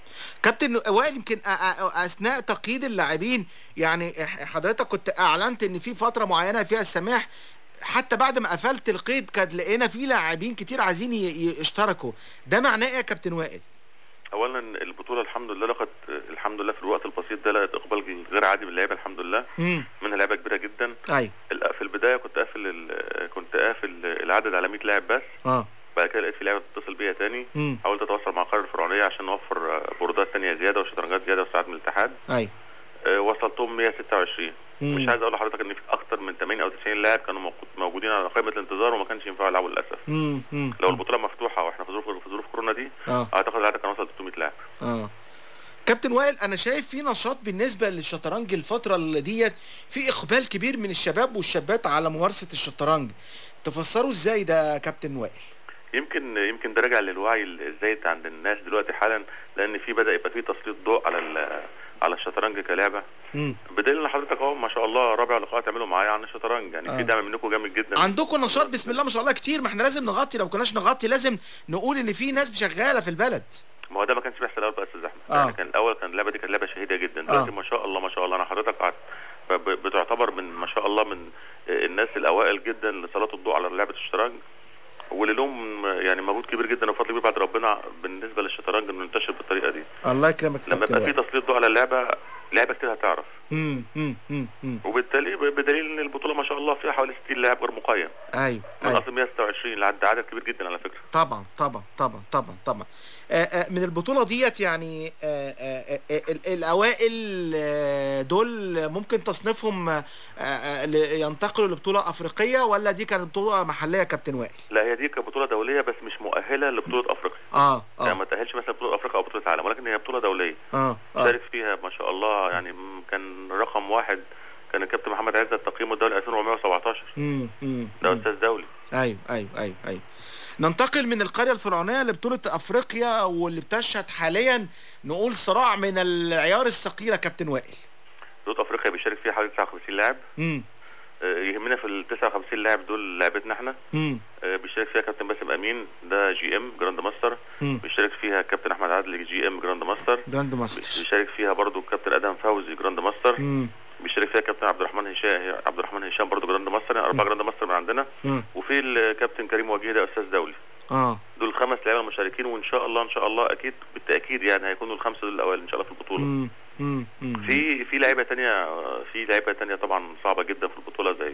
كابتن وائل يمكن أ- أ- اثناء تقييد اللاعبين يعني إح- حضرتك كنت اعلنت ان في فتره معينه فيها السماح حتى بعد ما قفلت القيد كانت لقينا في لاعبين كتير عايزين ي- ي- يشتركوا ده معناه ايه يا كابتن وائل اولا البطوله الحمد لله لقت الحمد لله في الوقت البسيط ده لقت اقبال غير عادي من اللعيبه الحمد لله امم منها لعيبه كبيره جدا ايوه ال- في البدايه كنت قافل ال- كنت قافل العدد على 100 لاعب بس اه بعد كده لقيت في لعيبه بتتصل بيا تاني امم حاولت اتواصل مع القاره الفرعونيه عشان نوفر آه، بوردات تانية زياده وشطرنجات زياده وساعات من الاتحاد ايوه آه، وصلتهم 126 مم. مش عايز اقول لحضرتك ان في اكتر من 80 او 90 لاعب كانوا موجود- موجودين على قائمه الانتظار وما كانش ينفعوا يلعبوا للاسف امم امم لو البطوله مفتوحه واحنا في ظروف في ظروف كورونا دي اه اعتقد العدد كان وصل 300 لاعب اه كابتن وائل انا شايف في نشاط بالنسبه للشطرنج الفتره اللي ديت في اقبال كبير من الشباب والشابات على ممارسه الشطرنج تفسروا ازاي ده يا كابتن وائل يمكن يمكن ده راجع للوعي الزايد عند الناس دلوقتي حالا لان في بدا يبقى في تسليط ضوء على ال- على الشطرنج كلعبه امم بدليل ان حضرتك اهو ما شاء الله رابع لقاء تعملوا معايا عن الشطرنج يعني آه. في دعم منكم جامد جدا عندكم نشاط بسم الله ما شاء الله كتير ما احنا لازم نغطي لو كناش نغطي لازم نقول ان في ناس شغاله في البلد ما هو ده ما كانش بيحصل الاول بقى يا استاذ احمد آه. يعني كان الاول كان اللعبه دي كانت لعبه شهيده جدا دلوقتي آه. ما شاء الله ما شاء الله انا حضرتك قعدت ب- ب- بتعتبر من ما شاء الله من الناس الاوائل جدا اللي سلطوا الضوء على لعبه الشطرنج واللي لهم يعني مجهود كبير جدا وفضل كبير بعد ربنا بالنسبه للشطرنج انه ينتشر بالطريقه دي الله يكرمك يا لما كابتن يبقى في وائل تسليط ضوء على اللعبه لعبه كتير هتعرف امم امم امم امم وبالتالي بدليل ان البطوله ما شاء الله فيها حوالي 60 لاعب غير مقيم ايوه من ايوه اصل 126 لعد عدد كبير جدا على فكره طبعا طبعا طبعا طبعا طبعا آه، آه، من البطوله ديت يعني آه، آه، آه، ال- الاوائل آه، دول ممكن تصنيفهم آه، آه، ل- ينتقلوا لبطوله افريقيه ولا دي كانت بطوله محليه يا كابتن وائل لا هي دي كانت بطوله دوليه بس مش مؤهله لبطوله افريقيا اه يعني اه ما تاهلش مثلا بطوله افريقيا او بطوله عالم ولكن هي بطوله دوليه اه اه شارك فيها ما شاء الله يعني م- كان رقم واحد كان الكابتن محمد عزت تقييمه الدولي 2417 امم امم ده استاذ دولي ايوه ايوه ايوه ايوه ننتقل من القرية الفرعونية لبطولة أفريقيا واللي بتشهد حاليا نقول صراع من العيار الثقيلة كابتن وائل. بطوله افريقيا بيشارك فيها حوالي 59 لاعب امم آه، يهمنا في ال 59 لاعب دول لعبتنا احنا امم آه، بيشارك فيها كابتن باسم امين ده جي ام جراند ماستر مم. بيشارك فيها كابتن احمد عادل جي ام جراند ماستر جراند ماستر. بيشارك فيها برضو كابتن ادم فوزي جراند ماستر امم بيشارك فيها كابتن عبد الرحمن هشام عبد الرحمن هشام برضو جراند ماستر يعني اربعه جراند ماستر من عندنا مم. وفي الكابتن كريم وجيه ده استاذ دولي اه دول خمس لعيبه المشاركين وان شاء الله ان شاء الله اكيد بالتاكيد يعني هيكونوا الخمسه دول الاوائل ان شاء الله في البطوله امم امم امم في في لعيبه تانية في لعيبه تانية طبعا صعبه جدا في البطوله زي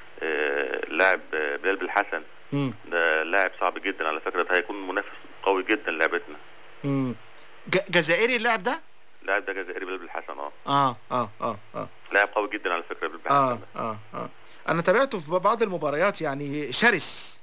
آه، لاعب آه، بلال بالحسن امم ده لاعب صعب جدا على فكره ده هيكون منافس قوي جدا لعبتنا امم ج- جزائري اللاعب ده؟ اللاعب ده جزائري بلال بالحسن اه اه اه اه اه لاعب قوي جدا على فكره بلال بالحسن اه اه اه انا تابعته في بعض المباريات يعني شرس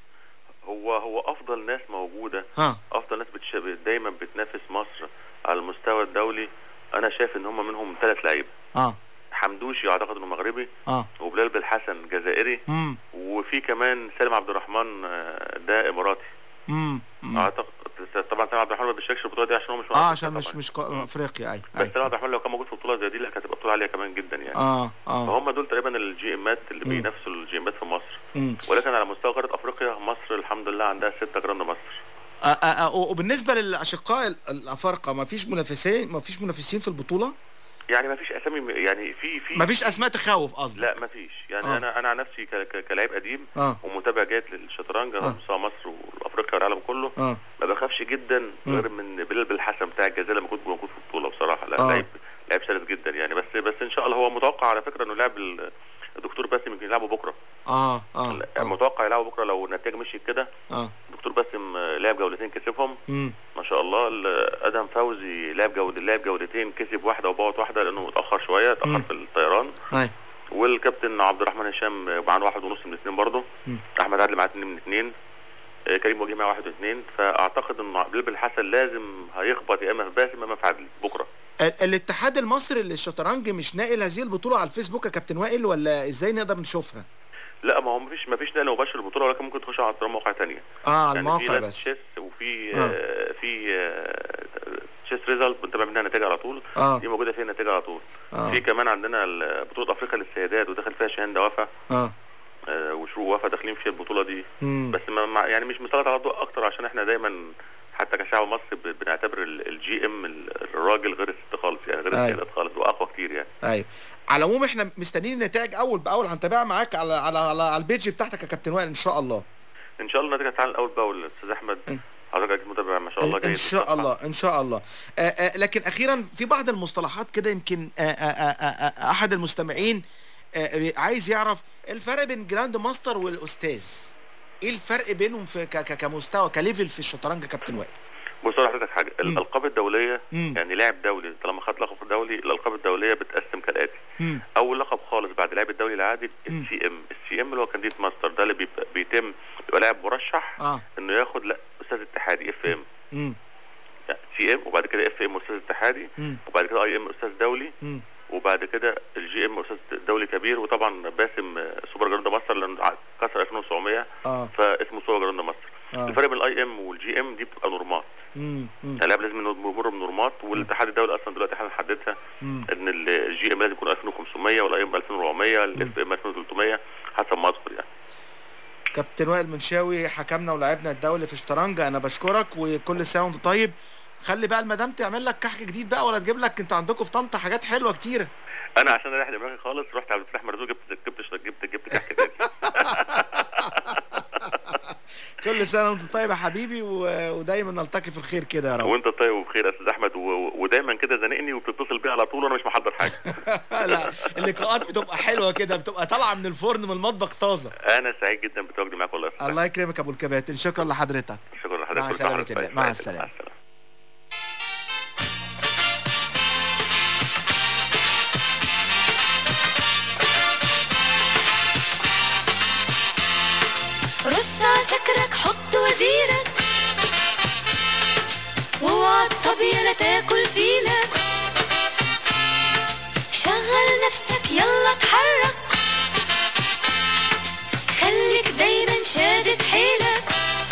هو هو افضل ناس موجوده ها افضل ناس بتش... دايما بتنافس مصر على المستوى الدولي انا شايف ان هم منهم ثلاث لعيبه اه حمدوشي اعتقد انه مغربي اه وبلال بالحسن جزائري امم وفي كمان سالم عبد الرحمن آه، ده اماراتي امم اعتقد طبعا سالم عبد الرحمن ما بيشاركش في البطوله دي عشان هو مش من اه أفريقيا عشان طبعاً. مش مش قا- افريقيا ايوه بس سالم عبد الرحمن لو كان موجود في بطوله زي دي لا كانت هتبقى بطوله عاليه كمان جدا يعني اه اه فهم دول تقريبا الجي امات اللي بينافسوا الجي امات في مصر مم. ولكن على مستوى قاره افريقيا مصر الحمد لله عندها ستة جراند ماستر آه آه آه وبالنسبه للاشقاء ال- الافارقه ما فيش منافسين ما فيش منافسين في البطوله يعني ما فيش اسامي يعني في في ما فيش اسماء تخوف قصدي لا ما فيش يعني آه. انا انا عن نفسي ك- ك- كلاعب قديم اه ومتابع جيد للشطرنج على آه. مستوى مصر وافريقيا والعالم كله اه ما بخافش جدا مم. غير من بلال بالحسن بتاع الجزائر لما كنت موجود في البطوله بصراحه لا آه. لعيب لعيب شرس جدا يعني بس بس ان شاء الله هو متوقع على فكره انه لاعب ال- الدكتور باسم يمكن يلعبه بكره اه اه يعني متوقع يلعبه بكره لو النتائج مشيت كده اه الدكتور باسم آه، لعب جولتين كسبهم امم ما شاء الله ال- ادهم فوزي لعب جول لعب جولتين كسب واحده وبوت واحده لانه متاخر شويه اتاخر مم. في الطيران ايوه والكابتن عبد الرحمن هشام معاه واحد ونص من اثنين برضه مم. احمد عادل معاه اثنين من اثنين آه، كريم وجيه معاه واحد واثنين فاعتقد ان بلال بالحسن لازم هيخبط يا اما في باسم يا اما في عادل بكره ال- الاتحاد المصري للشطرنج مش ناقل هذه البطوله على الفيسبوك يا كابتن وائل ولا ازاي نقدر نشوفها لا ما هو مفيش مفيش نقل مباشر للبطوله ولكن ممكن تخش على مواقع تانية اه يعني الموقع في لاب بس تشيس وفي آه. آه. في آه تشيس ريزلت بنتابع منها نتائج على طول آه. دي موجوده فيها نتائج على طول آه. في كمان عندنا ال- بطوله افريقيا للسيدات ودخل فيها شاهين دوافع اه آه وشروق وفا داخلين فيها البطوله دي مم. بس ما ما- يعني مش مسيطر على الضوء اكتر عشان احنا دايما حتى كشعب مصري ب- بنعتبر ال- الجي ام ال- الراجل غير الست خالص يعني غير أيوة. السيدات خالص واقوى كتير يعني ايوه على العموم احنا مستنيين النتائج اول باول هنتابعها معاك على على على, على البيج بتاعتك يا كابتن وائل ان شاء الله ان شاء الله النتيجه تعالى الاول باول استاذ احمد حضرتك اكيد متابع ما شاء الله جيد ان شاء الله ان شاء الله آه آه لكن اخيرا في بعض المصطلحات كده يمكن آه آه آه آه احد المستمعين آه عايز يعرف الفرق بين جراند ماستر والاستاذ ايه الفرق بينهم في ك- ك- كمستوى كليفل في الشطرنج يا كابتن وائل بص أقول لحضرتك حاجه الالقاب الدوليه مم. يعني لاعب دولي طالما خد لقب دولي الالقاب الدوليه بتقسم كالاتي مم. اول لقب خالص بعد اللاعب الدولي العادي مم. السي ام السي ام اللي هو كانديد ماستر ده اللي بيبقى بيتم بيبقى لاعب مرشح اه انه ياخد لا استاذ اتحادي اف ام مم. سي ام وبعد كده اف ام استاذ اتحادي مم. وبعد كده اي ام استاذ دولي مم. وبعد كده الجي ام استاذ دولي كبير وطبعا باسم آه، سوبر جراند ماستر لانه ع- كسر 2900 اه فاسمه سوبر جراند ماستر آه. الفرق بين الاي ام والجي ام دي بتبقى نورمات مم. مم. اللاعب لازم إنه يمر بنورمات والاتحاد الدولي اصلا دلوقتي احنا حددها مم. ان الجي ام لازم يكون 2500 والاي ام 2400 الاف ام 2300 حسب ما اذكر يعني كابتن وائل منشاوي حكمنا ولعبنا الدولي في شطرنج انا بشكرك وكل سنه وانت طيب خلي بقى المدام تعمل لك كحك جديد بقى ولا تجيب لك انتوا عندكم في طنطا حاجات حلوه كتيره انا عشان اريح دماغي خالص رحت عبد الفتاح مرزوق جبت جبت جبت جبت كحك تاني كل سنه وانت طيب يا حبيبي و... ودايما نلتقي في الخير كده يا رب وانت طيب وبخير يا استاذ احمد و... و- ودايما كده زنقني وبتتصل بيا على طول وانا مش محضر حاجه لا اللقاءات بتبقى حلوه كده بتبقى طالعه من الفرن من المطبخ طازه انا سعيد جدا بتواجدي معاك والله يا أستاذ الله يكرمك يا ابو الكباتن شكرا لحضرتك شكرا لحضرتك مع كل سلامه حضرتك الله طيب. مع السلامه رص على سكرك حط وزيرك واوعى الطبيعة لا تاكل فيلك شغل نفسك يلا اتحرك خليك دايما شادد حيلك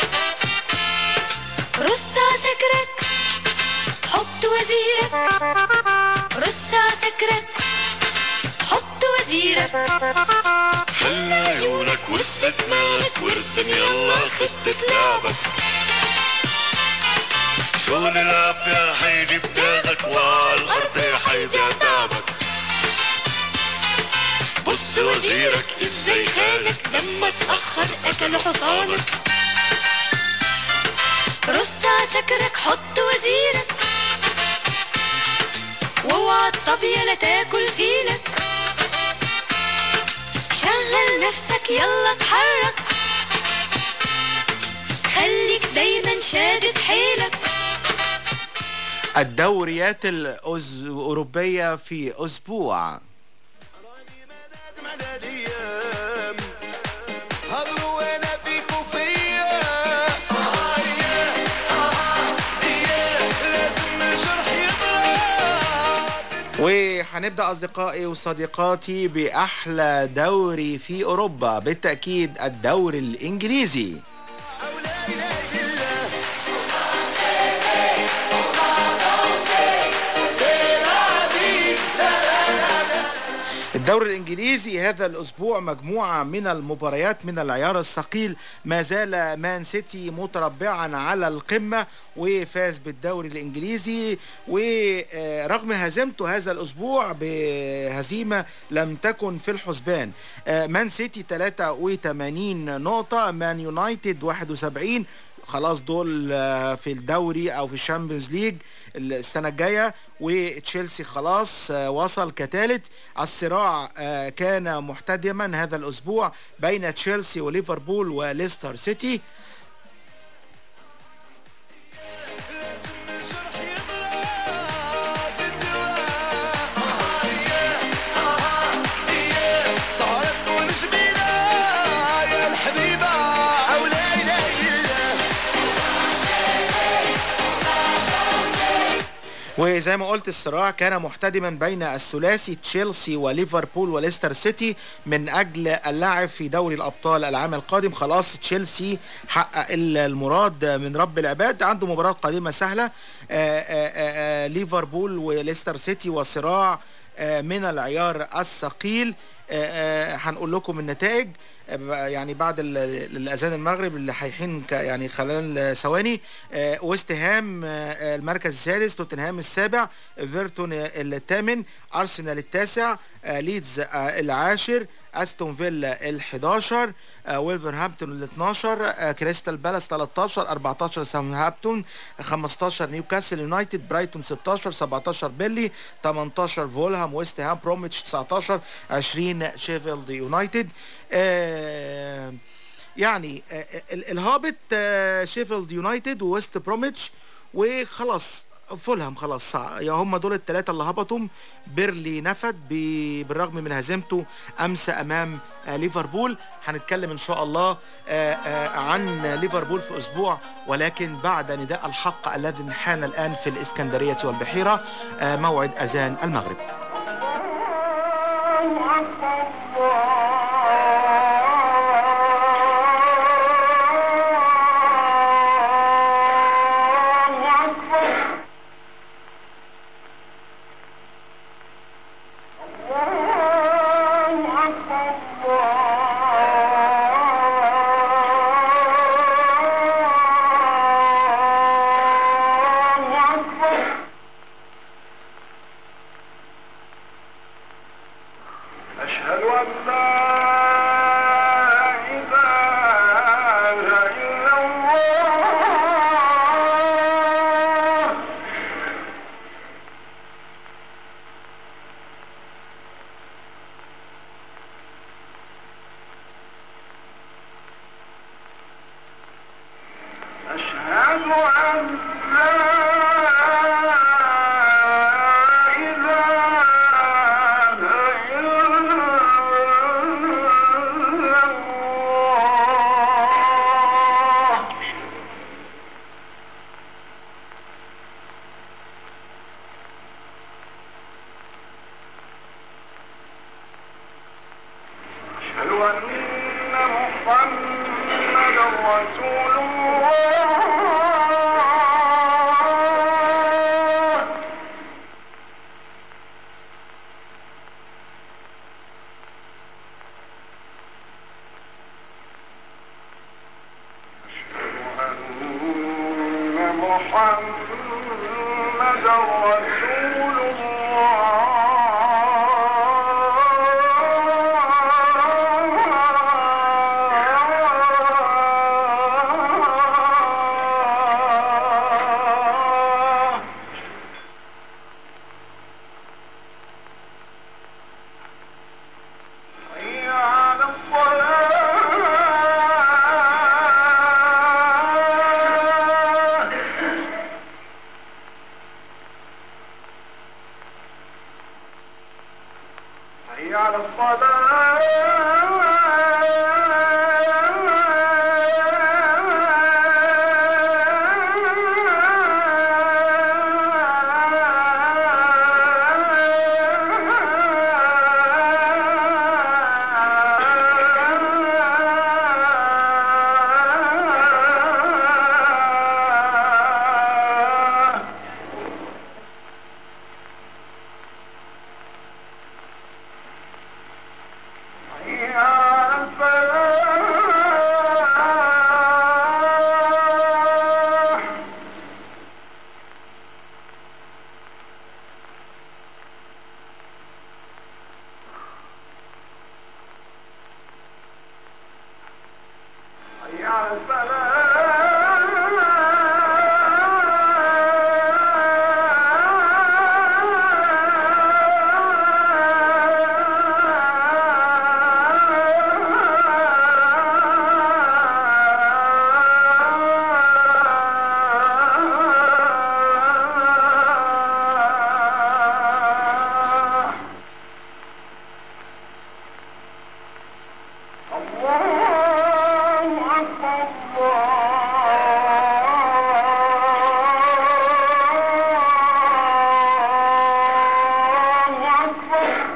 رص على سكرك حط وزيرك رص على سكرك حط وزيرك خلي عيونك وسط دماغك وارسم يلا خطة لعبك شغل العافية هيجي بداغك وعلى الأرض هيبيع تعبك بص وزيرك ازاي خانك لما اتأخر أكل حصانك رص على سكرك حط وزيرك واوعى الطبيعة لا تاكل فيلك شغل نفسك يلا اتحرك خليك دايما شادد حيلك الدوريات الأوروبية في أسبوع هضروا وانا فيكوا فيا لازم الجرح يضرب وهنبدأ أصدقائي وصديقاتي بأحلى دوري في أوروبا بالتأكيد الدوري الإنجليزي الدوري الانجليزي هذا الاسبوع مجموعه من المباريات من العيار الثقيل ما زال مان سيتي متربعا على القمه وفاز بالدوري الانجليزي ورغم هزيمته هذا الاسبوع بهزيمه لم تكن في الحسبان آه، مان سيتي 83 نقطه مان يونايتد 71 خلاص دول آه، في الدوري او في الشامبيونز ليج السنه الجايه وتشيلسي خلاص آه، وصل كثالث الصراع آه، كان محتدما هذا الاسبوع بين تشيلسي وليفربول وليستر سيتي صارت تكون جميلة يا الحبيبة أو لا إله إلا وزي ما قلت الصراع كان محتدما بين الثلاثي تشيلسي وليفربول وليستر سيتي من اجل اللعب في دوري الابطال العام القادم خلاص تشيلسي حقق المراد من رب العباد عنده مباراه قادمه سهله آآ آآ آآ ليفربول وليستر سيتي وصراع آه، من العيار الثقيل آه، آه، هنقول لكم النتائج آه، يعني بعد ال- الاذان المغرب اللي هيحين ك- يعني خلال ثواني آه، ويست هام آه، المركز السادس توتنهام السابع ايفرتون الثامن ارسنال التاسع آه، ليدز آه، العاشر استون فيلا ال 11 آه، ويلفرهامبتون ال 12 آه، كريستال بالاس 13 14 ساوثهامبتون 15 نيوكاسل يونايتد برايتون 16 17 بيلي 18 فولهام ويست هام بروميتش 19 20 شيفيلد يونايتد آه، يعني آه، ال- الهابط آه، شيفيلد يونايتد وويست بروميتش وخلاص فولهام خلاص يا هم دول الثلاثة اللي هبطوا بيرلي نفد ب- بالرغم من هزيمته أمس أمام آه، ليفربول هنتكلم إن شاء الله آه، آه، عن ليفربول في أسبوع ولكن بعد نداء الحق الذي حان الآن في الإسكندرية والبحيرة آه، موعد أذان المغرب أشهد أن لا إله إلا الله أشهد أن لا إله إلا الله أشهد أن محمدا رسول الله أن محمدا رسول الله حي على الصلاة حي على الصلاة حي على الفلاح حي على الفلاح الله أكبر الله أكبر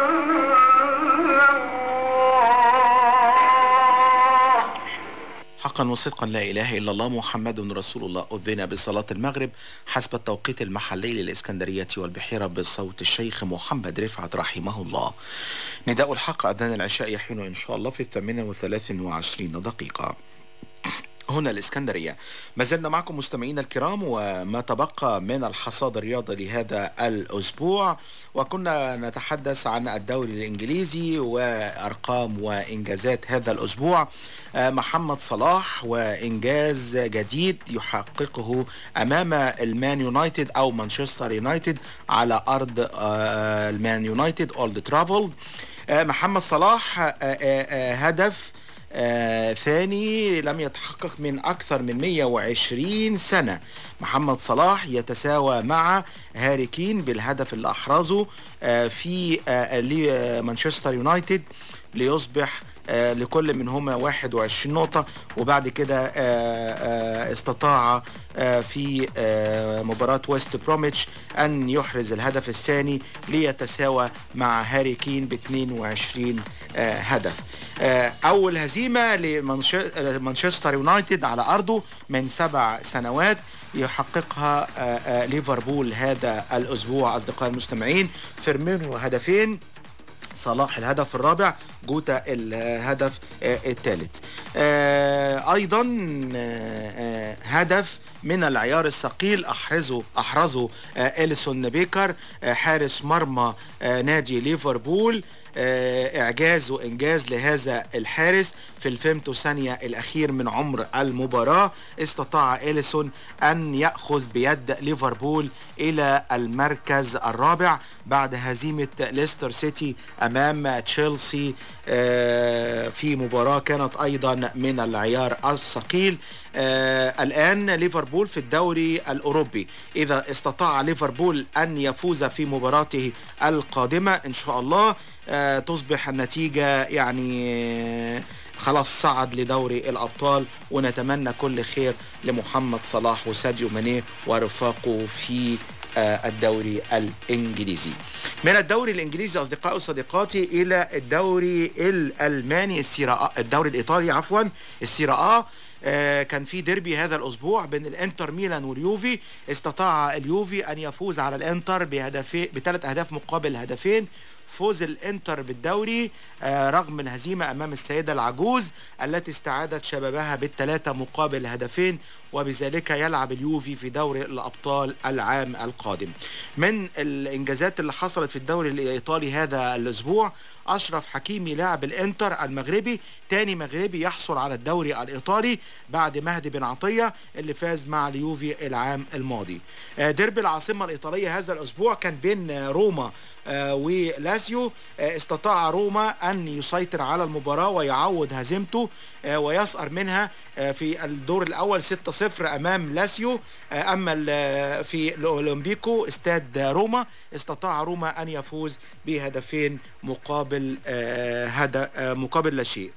حق حقا وصدقا لا إله إلا الله محمد رسول الله أذن بصلاة المغرب حسب التوقيت المحلي للإسكندرية والبحيرة بصوت الشيخ محمد رفعت رحمه الله نداء الحق أذان العشاء يحين إن شاء الله في الثامنة وثلاث وعشرين دقيقة هنا الإسكندرية ما زلنا معكم مستمعينا الكرام وما تبقى من الحصاد الرياضي لهذا الأسبوع وكنا نتحدث عن الدوري الإنجليزي وأرقام وإنجازات هذا الأسبوع آه، محمد صلاح وإنجاز جديد يحققه أمام المان يونايتد أو مانشستر يونايتد على أرض آه، المان يونايتد أولد ترافلد محمد صلاح آه، آه، آه، هدف آه ثاني لم يتحقق من أكثر من 120 سنة محمد صلاح يتساوى مع هاري كين بالهدف اللي أحرزه آه في آه لمانشستر يونايتد ليصبح آه لكل منهما 21 نقطة وبعد كده آه آه استطاع آه في آه مباراة ويست بروميتش أن يحرز الهدف الثاني ليتساوى مع هاري كين ب 22 آه هدف آه أول هزيمة لمانشستر يونايتد على أرضه من سبع سنوات يحققها آه آه ليفربول هذا الأسبوع أصدقائي المستمعين فيرمينو هدفين صلاح الهدف الرابع جوتا الهدف الثالث ايضا آه، هدف من العيار الثقيل احرزه احرزه آه، اليسون بيكر آه، حارس مرمى آه، نادي ليفربول آه، اعجاز وانجاز لهذا الحارس في الفيمتو ثانية الاخير من عمر المباراة استطاع اليسون ان يأخذ بيد ليفربول الى المركز الرابع بعد هزيمة ليستر سيتي امام تشيلسي آه، في مباراة كانت ايضا من العيار الثقيل آه الآن ليفربول في الدوري الأوروبي إذا استطاع ليفربول أن يفوز في مباراته القادمة إن شاء الله آه تصبح النتيجة يعني آه، خلاص صعد لدوري الأبطال ونتمنى كل خير لمحمد صلاح وساديو ماني ورفاقه في آه، الدوري الإنجليزي من الدوري الإنجليزي أصدقائي وصديقاتي إلى الدوري الألماني السيرا الدوري الإيطالي عفوا السيرا آه، كان في ديربي هذا الاسبوع بين الانتر ميلان واليوفي استطاع اليوفي ان يفوز على الانتر بهدفين بثلاث اهداف مقابل هدفين فوز الانتر بالدوري آه، رغم الهزيمه امام السيده العجوز التي استعادت شبابها بالثلاثه مقابل هدفين وبذلك يلعب اليوفي في دوري الابطال العام القادم. من الانجازات اللي حصلت في الدوري الايطالي هذا الاسبوع اشرف حكيمي لاعب الانتر المغربي تاني مغربي يحصل على الدوري الايطالي بعد مهدي بن عطيه اللي فاز مع اليوفي العام الماضي. آه، ديربي العاصمه الايطاليه هذا الاسبوع كان بين آه، روما آه، ولاسيو آه، استطاع روما ان يسيطر على المباراه ويعوض هزيمته آه، ويسأر منها آه، في الدور الاول 6-0 امام لاسيو آه، اما ال- في الاولمبيكو استاد روما استطاع روما ان يفوز بهدفين مقابل آه، هدف آه، مقابل لا شيء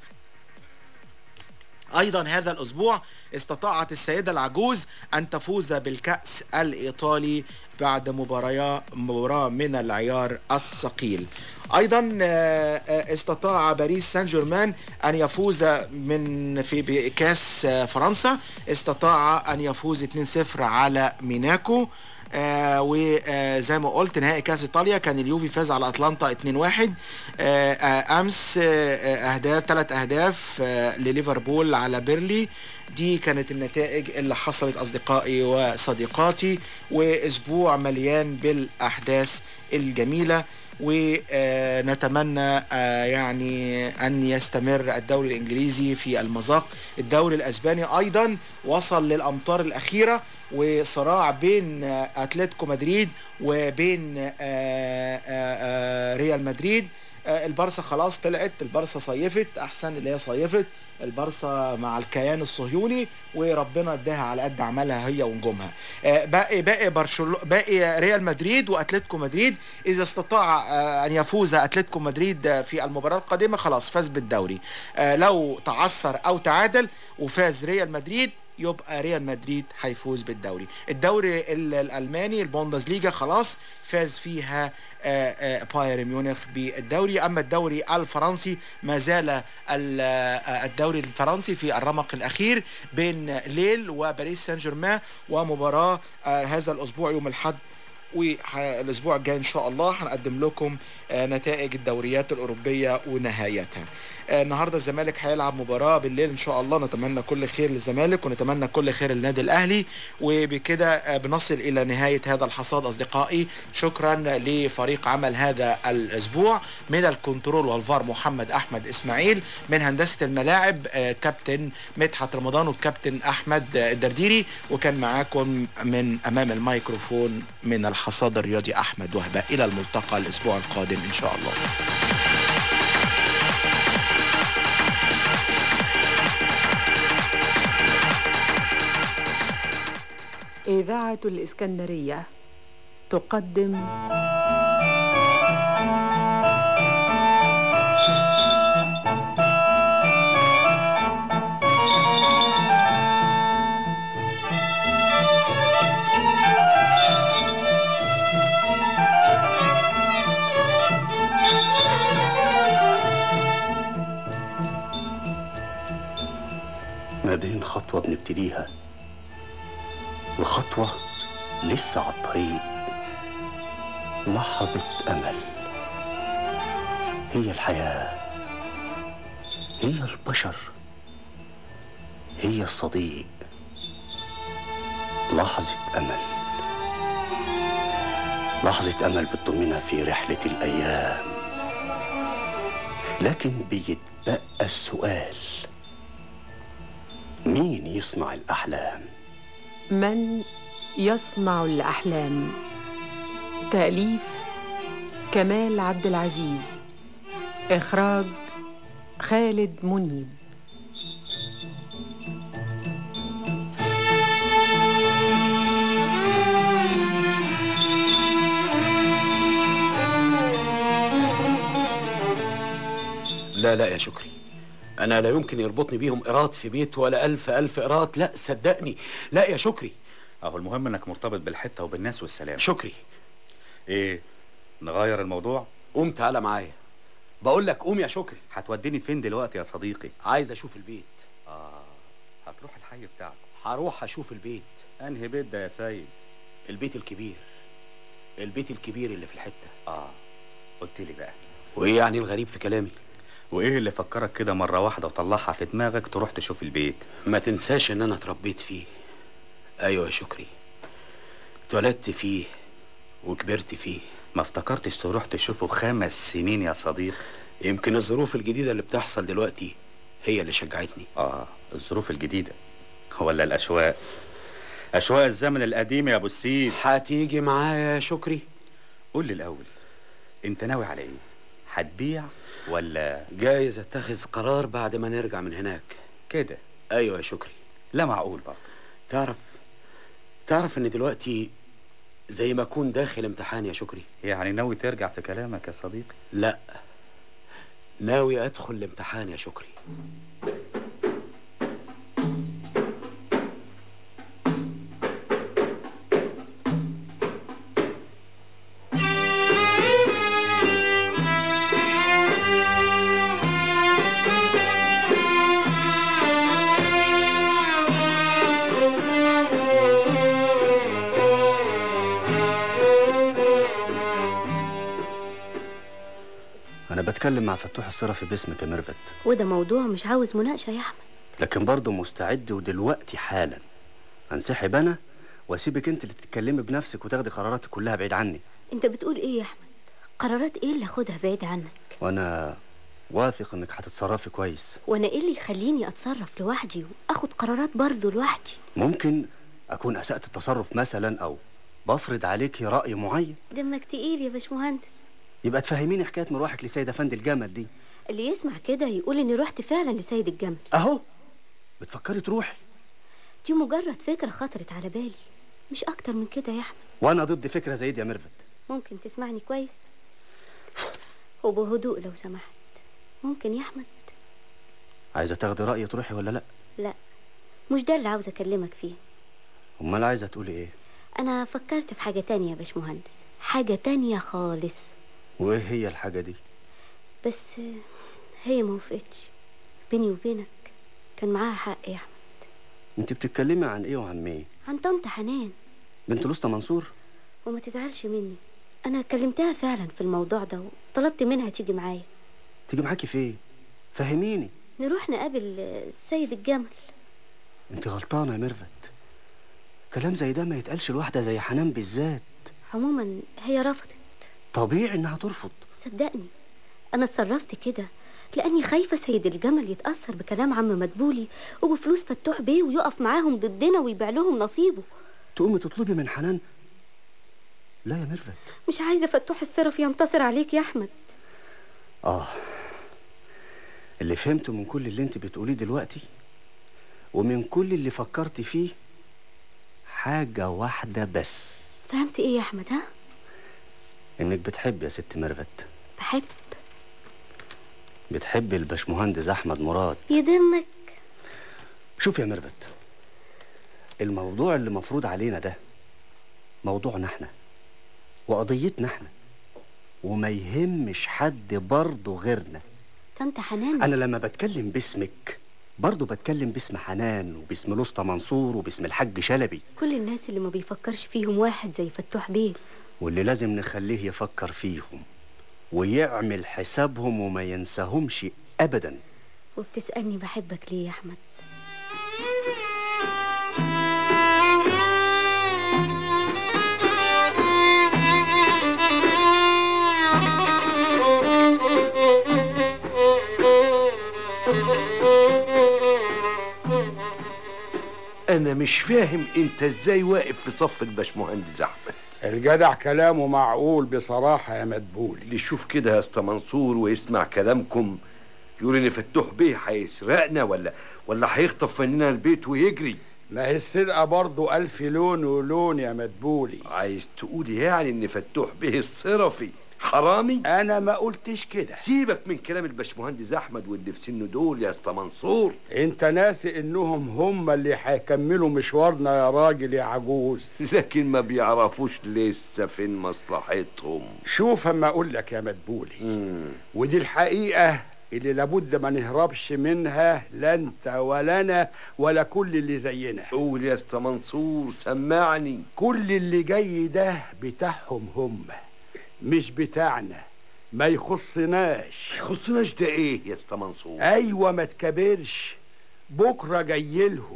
ايضا هذا الاسبوع استطاعت السيده العجوز ان تفوز بالكاس الايطالي بعد مباراه مباراه من العيار الثقيل ايضا آه، آه، استطاع باريس سان جيرمان ان يفوز من في بكاس آه، فرنسا استطاع ان يفوز 2-0 على ميناكو آه وزي ما قلت نهائي كاس ايطاليا كان اليوفي فاز على اتلانتا 2-1 آه آه امس آه آه، اهداف ثلاث اهداف آه لليفربول على بيرلي دي كانت النتائج اللي حصلت اصدقائي وصديقاتي واسبوع مليان بالاحداث الجميله ونتمنى يعني ان يستمر الدوري الانجليزي في المذاق الدوري الاسباني ايضا وصل للامتار الاخيره وصراع بين آه، اتلتيكو مدريد وبين آه، آه، آه، ريال مدريد آه، البارسا خلاص طلعت البارسا صيفت احسن اللي هي صيفت البارسا مع الكيان الصهيوني وربنا اداها على قد عملها هي ونجومها آه، باقي باقي برشلونه باقي ريال مدريد واتلتيكو مدريد اذا استطاع آه، ان يفوز اتلتيكو مدريد آه، في المباراه القادمه خلاص فاز بالدوري آه، لو تعثر او تعادل وفاز ريال مدريد يبقى ريال مدريد هيفوز بالدوري الدوري ال- الالماني البوندسليجا خلاص فاز فيها آه، آه، بايرن ميونخ بالدوري اما الدوري الفرنسي ما زال ال- آه، الدوري الفرنسي في الرمق الاخير بين ليل وباريس سان جيرمان ومباراه آه، هذا الاسبوع يوم الاحد والاسبوع الجاي ان شاء الله هنقدم لكم آه، نتائج الدوريات الاوروبيه ونهايتها آه، النهارده الزمالك هيلعب مباراه بالليل ان شاء الله نتمنى كل خير للزمالك ونتمنى كل خير للنادي الاهلي وبكده آه، بنصل الى نهايه هذا الحصاد اصدقائي شكرا لفريق عمل هذا الاسبوع من الكنترول والفار محمد احمد اسماعيل من هندسه الملاعب آه، كابتن مدحت رمضان والكابتن احمد آه، الدرديري وكان معاكم من امام الميكروفون من الحصاد الرياضي احمد وهبه الى الملتقى الاسبوع القادم ان شاء الله إذاعة الإسكندرية تقدم ما بين خطوة بنبتديها وخطوة لسه على الطريق لحظة أمل هي الحياة هي البشر هي الصديق لحظة أمل لحظة أمل بتضمنا في رحلة الأيام لكن بيتبقى السؤال مين يصنع الأحلام؟ من يصنع الأحلام تأليف كمال عبد العزيز إخراج خالد منيب لا لا يا شكري أنا لا يمكن يربطني بيهم إيراد في بيت ولا ألف ألف إيراد لا صدقني لا يا شكري اهو المهم انك مرتبط بالحته وبالناس والسلام شكري ايه نغير الموضوع قوم تعالى معايا بقول لك قوم يا شكري هتوديني فين دلوقتي يا صديقي عايز أشوف البيت اه هتروح الحي بتاعك هروح أشوف البيت انهي بيت ده يا سيد البيت الكبير البيت الكبير اللي في الحتة اه قلت لي بقى وإيه يعني الغريب في كلامي وايه اللي فكرك كده مره واحده وطلعها في دماغك تروح تشوف البيت ما تنساش إن أنا اتربيت فيه أيوة يا شكري اتولدت فيه وكبرت فيه ما افتكرتش تروح تشوفه خمس سنين يا صديق يمكن الظروف الجديدة اللي بتحصل دلوقتي هي اللي شجعتني اه الظروف الجديده ولا الاشواق اشواق الزمن القديم يا ابو السيد هتيجي معايا يا شكري قول لي الاول انت ناوي على ايه هتبيع ولا جايز اتخذ قرار بعد ما نرجع من هناك كده ايوه يا شكري لا معقول برضه تعرف تعرف ان دلوقتي زي ما اكون داخل امتحان يا شكري يعني ناوي ترجع في كلامك يا صديقي لا ناوي ادخل الامتحان يا شكري انا بتكلم مع فتوح الصرفي باسمك يا ميرفت وده موضوع مش عاوز مناقشة يا أحمد لكن برضه مستعد ودلوقتي حالا انسحب انا واسيبك انت اللي تتكلمي بنفسك وتاخدي قراراتك كلها بعيد عني أنت بتقول إيه يا أحمد قرارات إيه اللي أخدها بعيد عنك وانا واثق انك هتتصرفي كويس وأنا إيه اللي يخليني أتصرف لوحدي وأخد قرارات برضه لوحدي ممكن اكون اسأت التصرف مثلا او بفرض عليكي رأي معين دمك تقيل يا باشمهندس يبقى تفهميني حكاية مروحك لسيد افندي الجمل دي اللي يسمع كده يقول إني رحت فعلا لسيد الجمل اهو بتفكري تروحي دي مجرد فكرة خطرت على بالي مش أكتر من كده يا أحمد وانا ضد فكرة زي دي يا ميرفت ممكن تسمعني كويس وبهدوء لو سمحت ممكن يا أحمد عايزة تاخدي رأيي تروحي ولا لا لا مش ده اللي عاوزة أكلمك فيه امال عايزه تقولي ايه أنا فكرت في حاجة تانية يا باشمهندس حاجة تانية خالص وايه هي الحاجه دي بس هي ما وافقتش بيني وبينك كان معاها حق يا أحمد انت بتتكلمي عن ايه وعن مين عن طنط حنان بنت لوسطى منصور وما تزعلش مني أنا كلمتها فعلا في الموضوع ده وطلبت منها تيجي معايا تيجي معاكي فين فهميني نروح نقابل السيد الجمل انت غلطانه يا ميرفت كلام زي ده ما يتقالش لواحده زي حنان بالذات عموما هي رفضت طبيعي انها ترفض صدقني أنا اتصرفت كده لأني خايفة سيد الجمل يتأثر بكلام عم مدبولي وبفلوس فتوح بيه ويقف معاهم ضدنا ويبيع لهم نصيبه تقومي تطلبي من حنان لا يا ميرفت مش عايزة فتوح الصرف ينتصر عليك يا أحمد اه اللي فهمته من كل اللي انت بتقوليه دلوقتي ومن كل اللي فكرت فيه حاجة واحدة بس فهمت إيه يا أحمد ها؟ انك بتحب يا ست ميرفت بحب بتحب الباشمهندس احمد مراد يدمك شوف يا ميرفت الموضوع اللي مفروض علينا ده موضوعنا احنا وقضيتنا احنا وما يهمش حد برضه غيرنا طنط حنان انا لما بتكلم باسمك برضه بتكلم باسم حنان وباسم لسطى منصور وباسم الحاج شلبي كل الناس اللي ما بيفكرش فيهم واحد زي فتوح بيه واللي لازم نخليه يفكر فيهم ويعمل حسابهم وما ينساهمش ابدا وبتسألني بحبك ليه يا أحمد انا مش فاهم انت ازاي واقف في صف الباشمهندس احمد الجدع كلامه معقول بصراحة يا مدبول اللي يشوف كده يا اسطى منصور ويسمع كلامكم يقول ان فتوح بيه هيسرقنا ولا ولا هيخطف مننا البيت ويجري ما هي السرقة برضه ألف لون ولون يا مدبولي عايز تقول يعني ان فتوح بيه الصرفي حرامي أنا ما قلتش كده سيبك من كلام الباشمهندس احمد واللي في سنه دول يا اسطى منصور انت ناسي انهم هم اللي هيكملوا مشوارنا يا راجل يا عجوز لكن ما بيعرفوش لسه فين مصلحتهم شوف اما اقول لك يا مدبولي ودي الحقيقة اللي لابد ما نهربش منها لا انت ولا انا ولا كل اللي زينا قول يا اسطى منصور سمعني كل اللي جاي ده بتاعهم هم مش بتاعنا ما يخصناش يخصناش ده ايه يا اسطى منصور ايوه ما تكبرش بكره جاي لهم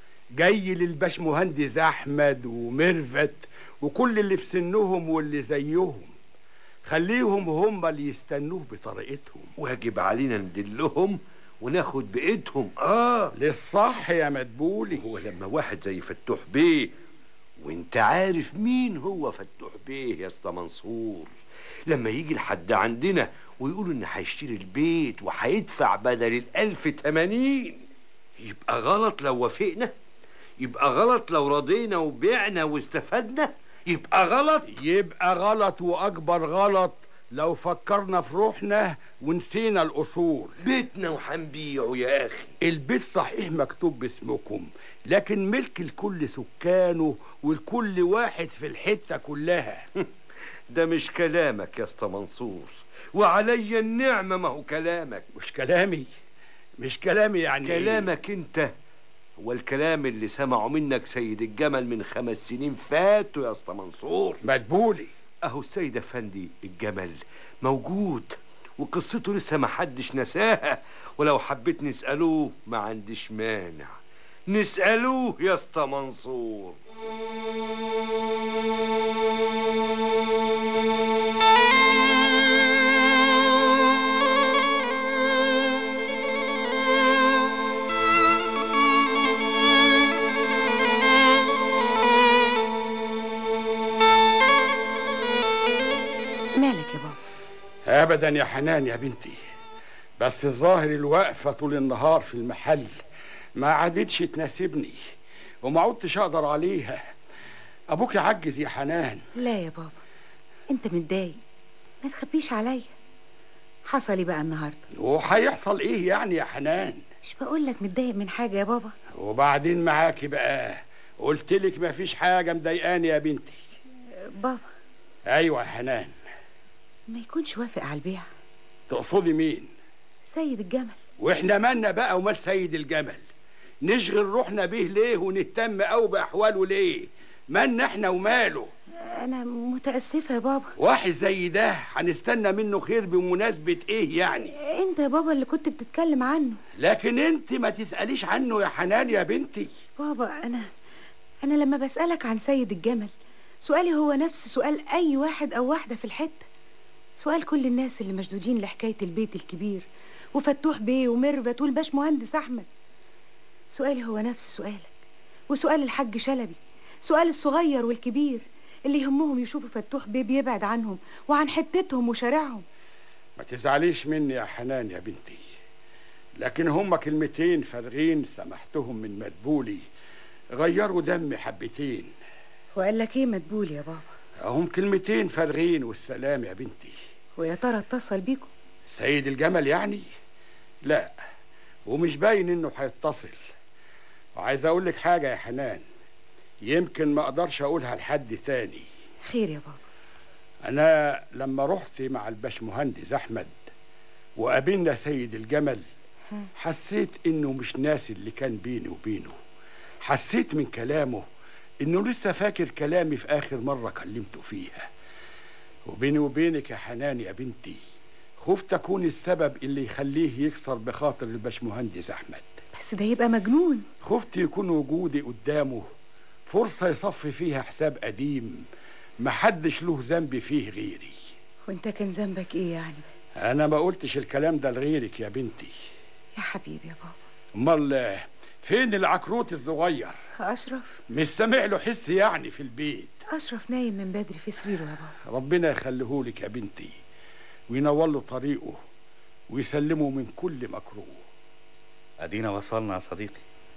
جاي للباشمهندس احمد وميرفت وكل اللي في سنهم واللي زيهم خليهم هم اللي يستنوه بطريقتهم واجب علينا ندلهم وناخد بايدهم اه للصح يا مدبولي هو لما واحد زي فتوح بيه وانت عارف مين هو فتوح بيه يا اسطى منصور لما يجي لحد عندنا ويقول ان هيشتري البيت وهيدفع بدل الالف تمانين يبقى غلط لو وافقنا يبقى غلط لو رضينا وبعنا واستفدنا يبقى غلط يبقى غلط واكبر غلط لو فكرنا في روحنا ونسينا الاصول بيتنا وهنبيعه يا اخي البيت صحيح مكتوب باسمكم لكن ملك لكل سكانه ولكل واحد في الحته كلها ده مش كلامك يا اسطى منصور وعلي النعمه ما هو كلامك مش كلامي مش كلامي يعني كلامك انت هو الكلام اللي سمعه منك سيد الجمل من خمس سنين فاتوا يا اسطى منصور مدبولي اهو السيد افندي الجمل موجود وقصته لسه ما حدش نساها ولو حبيت نسألوه ما عنديش مانع نسألوه يا اسطى منصور مالك يا بابا ابدا يا حنان يا بنتي بس الظاهر الواقفه طول النهار في المحل ما عادتش تناسبني وما عدتش اقدر عليها ابوك يعجز يا حنان لا يا بابا انت متضايق ما تخبيش عليا حصل ايه بقى النهارده وهيحصل ايه يعني يا حنان مش بقول لك متضايق من حاجه يا بابا وبعدين معاكي بقى قلت لك مفيش حاجه مضايقاني يا بنتي بابا ايوه يا حنان ما يكونش وافق على البيع تقصدي مين سيد الجمل واحنا مالنا بقى ومال سيد الجمل نشغل روحنا بيه ليه ونهتم قوي باحواله ليه مالنا احنا وماله انا متاسفه يا بابا واحد زي ده هنستنى منه خير بمناسبة ايه يعني انت يا بابا اللي كنت بتتكلم عنه لكن انت ما تسأليش عنه يا حنان يا بنتي بابا انا انا لما بسالك عن سيد الجمل سؤالي هو نفس سؤال اي واحد او واحده في الحته سؤال كل الناس اللي مشدودين لحكايه البيت الكبير وفتوح بيه وميرفت والباش مهندس احمد سؤالي هو نفس سؤالك وسؤال الحاج شلبي سؤال الصغير والكبير اللي يهمهم يشوفوا فتوح بيه بيبعد عنهم وعن حتتهم وشارعهم ما تزعليش مني يا حنان يا بنتي لكن هما كلمتين فارغين سمحتهم من مدبولي غيروا دمي حبتين وقال لك ايه مدبول يا بابا هم كلمتين فارغين والسلام يا بنتي ويا ترى اتصل بيكم سيد الجمل يعني لا ومش باين انه هيتصل وعايز اقول لك حاجه يا حنان يمكن ما اقدرش اقولها لحد تاني خير يا بابا انا لما رحت مع الباشمهندس احمد وقابلنا سيد الجمل حسيت انه مش ناسي اللي كان بيني وبينه حسيت من كلامه انه لسه فاكر كلامي في اخر مره كلمته فيها وبيني وبينك يا حنان يا بنتي خفت اكون السبب اللي يخليه يكسر بخاطر الباشمهندس احمد بس ده يبقى مجنون خفت يكون وجودي قدامه فرصه يصفي فيها حساب قديم محدش له ذنب فيه غيري وانت كان ذنبك ايه يعني انا ما قلتش الكلام ده لغيرك يا بنتي يا حبيبي يا بابا امال فين العكروت الصغير اشرف مش سامع له حس يعني في البيت اشرف نايم من بدري في سريره يا بابا ربنا يخليهولك يا بنتي وينور له طريقه ويسلمه من كل مكروه ادينا وصلنا يا صديقي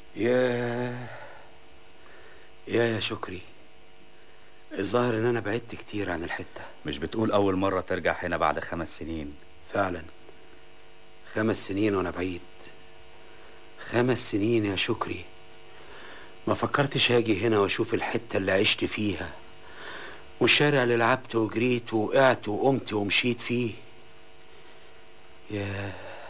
يا يا يا شكري الظاهر ان انا بعدت كتير عن الحته مش بتقول اول مره ترجع هنا بعد خمس سنين فعلا خمس سنين وانا بعيد خمس سنين يا شكري ما فكرتش اجي هنا واشوف الحته اللي عشت فيها والشارع اللي لعبت وجريت وقعت وقمت ومشيت فيه يا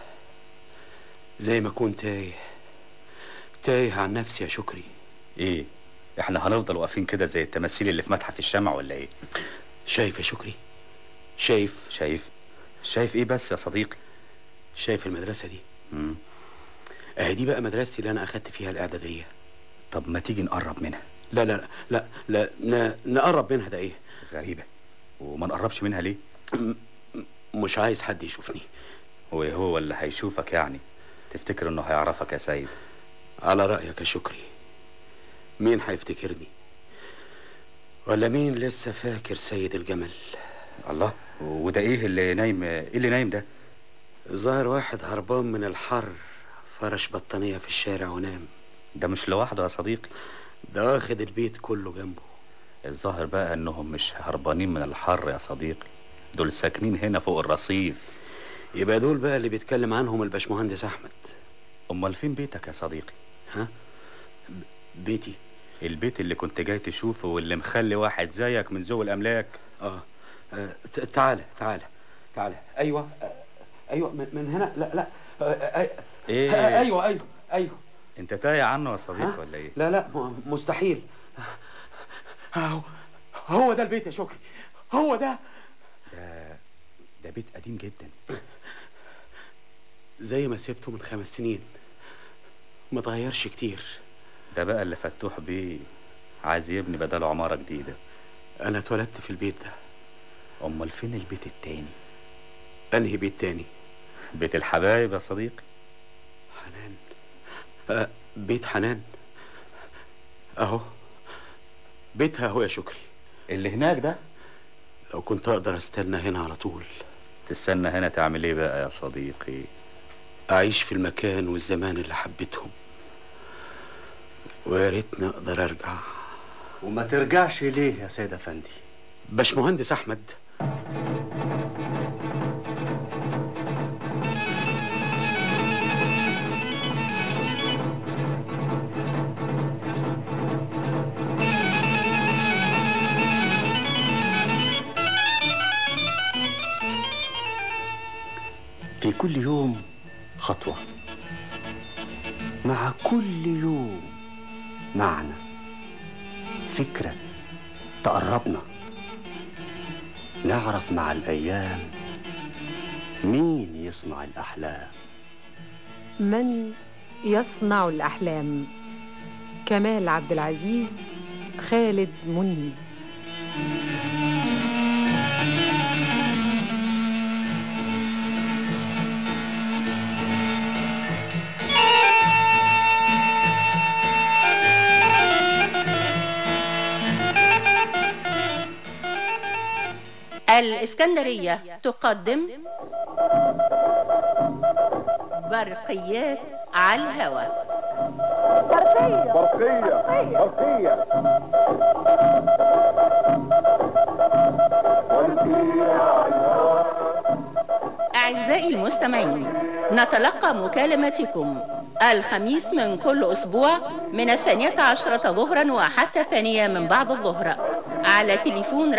زي ما كنت تايه تايه عن نفسي يا شكري ايه احنا هنفضل واقفين كده زي التماثيل اللي في متحف الشمع ولا ايه شايف يا شكري شايف شايف شايف ايه بس يا صديقي شايف المدرسه دي امم اهي دي بقى مدرستي اللي انا اخدت فيها الاعداديه طب ما تيجي نقرب منها لا لا لا لا, لا ن... نقرب منها ده ايه غريبه وما نقربش منها ليه م... مش عايز حد يشوفني هو هو اللي هيشوفك يعني تفتكر انه هيعرفك يا سيد على رايك يا شكري مين هيفتكرني ولا مين لسه فاكر سيد الجمل الله وده ايه اللي نايم ايه اللي نايم ده الظاهر واحد هربان من الحر فرش بطانية في الشارع ونام ده مش لوحده يا صديقي ده واخد البيت كله جنبه الظاهر بقى انهم مش هربانين من الحر يا صديقي دول ساكنين هنا فوق الرصيف يبقى دول بقى اللي بيتكلم عنهم الباشمهندس احمد امال فين بيتك يا صديقي ها بيتي البيت اللي كنت جاي تشوفه واللي مخلي واحد زيك من ذوي الاملاك اه, آه. تعالى تعالى تعالى ايوه آه. ايوه من, من هنا لا لا آه. ايه آه. ايوه ايوه ايوه انت تايه عنه يا صديقي ولا ايه لا لا مستحيل هو, هو ده البيت يا شكري هو ده ده ده بيت قديم جدا زي ما سبته من خمس سنين ما اتغيرش كتير ده بقى اللي فتوح بيه عايز يبني بداله عمارة جديدة أنا اتولدت في البيت ده أمال فين البيت التاني؟ أنهي بيت تاني؟ بيت الحبايب يا صديقي حنان أه بيت حنان أهو بيتها أهو يا شكري اللي هناك ده؟ لو كنت أقدر أستنى هنا على طول تستنى هنا تعمل إيه بقى يا صديقي؟ أعيش في المكان والزمان اللي حبيتهم ويا ريتني اقدر ارجع وما ترجعش ليه يا سيد افندي باشمهندس احمد في كل يوم خطوة مع كل يوم معنى فكرة تقربنا نعرف مع الأيام مين يصنع الأحلام من يصنع الأحلام كمال عبد العزيز خالد منيب الإسكندرية تقدم برقيات على الهوى برقية برقية برقية أعزائي المستمعين نتلقى مكالمتكم الخميس من كل أسبوع من الثانية عشرة ظهرا وحتى الثانية من بعد الظهر على تليفون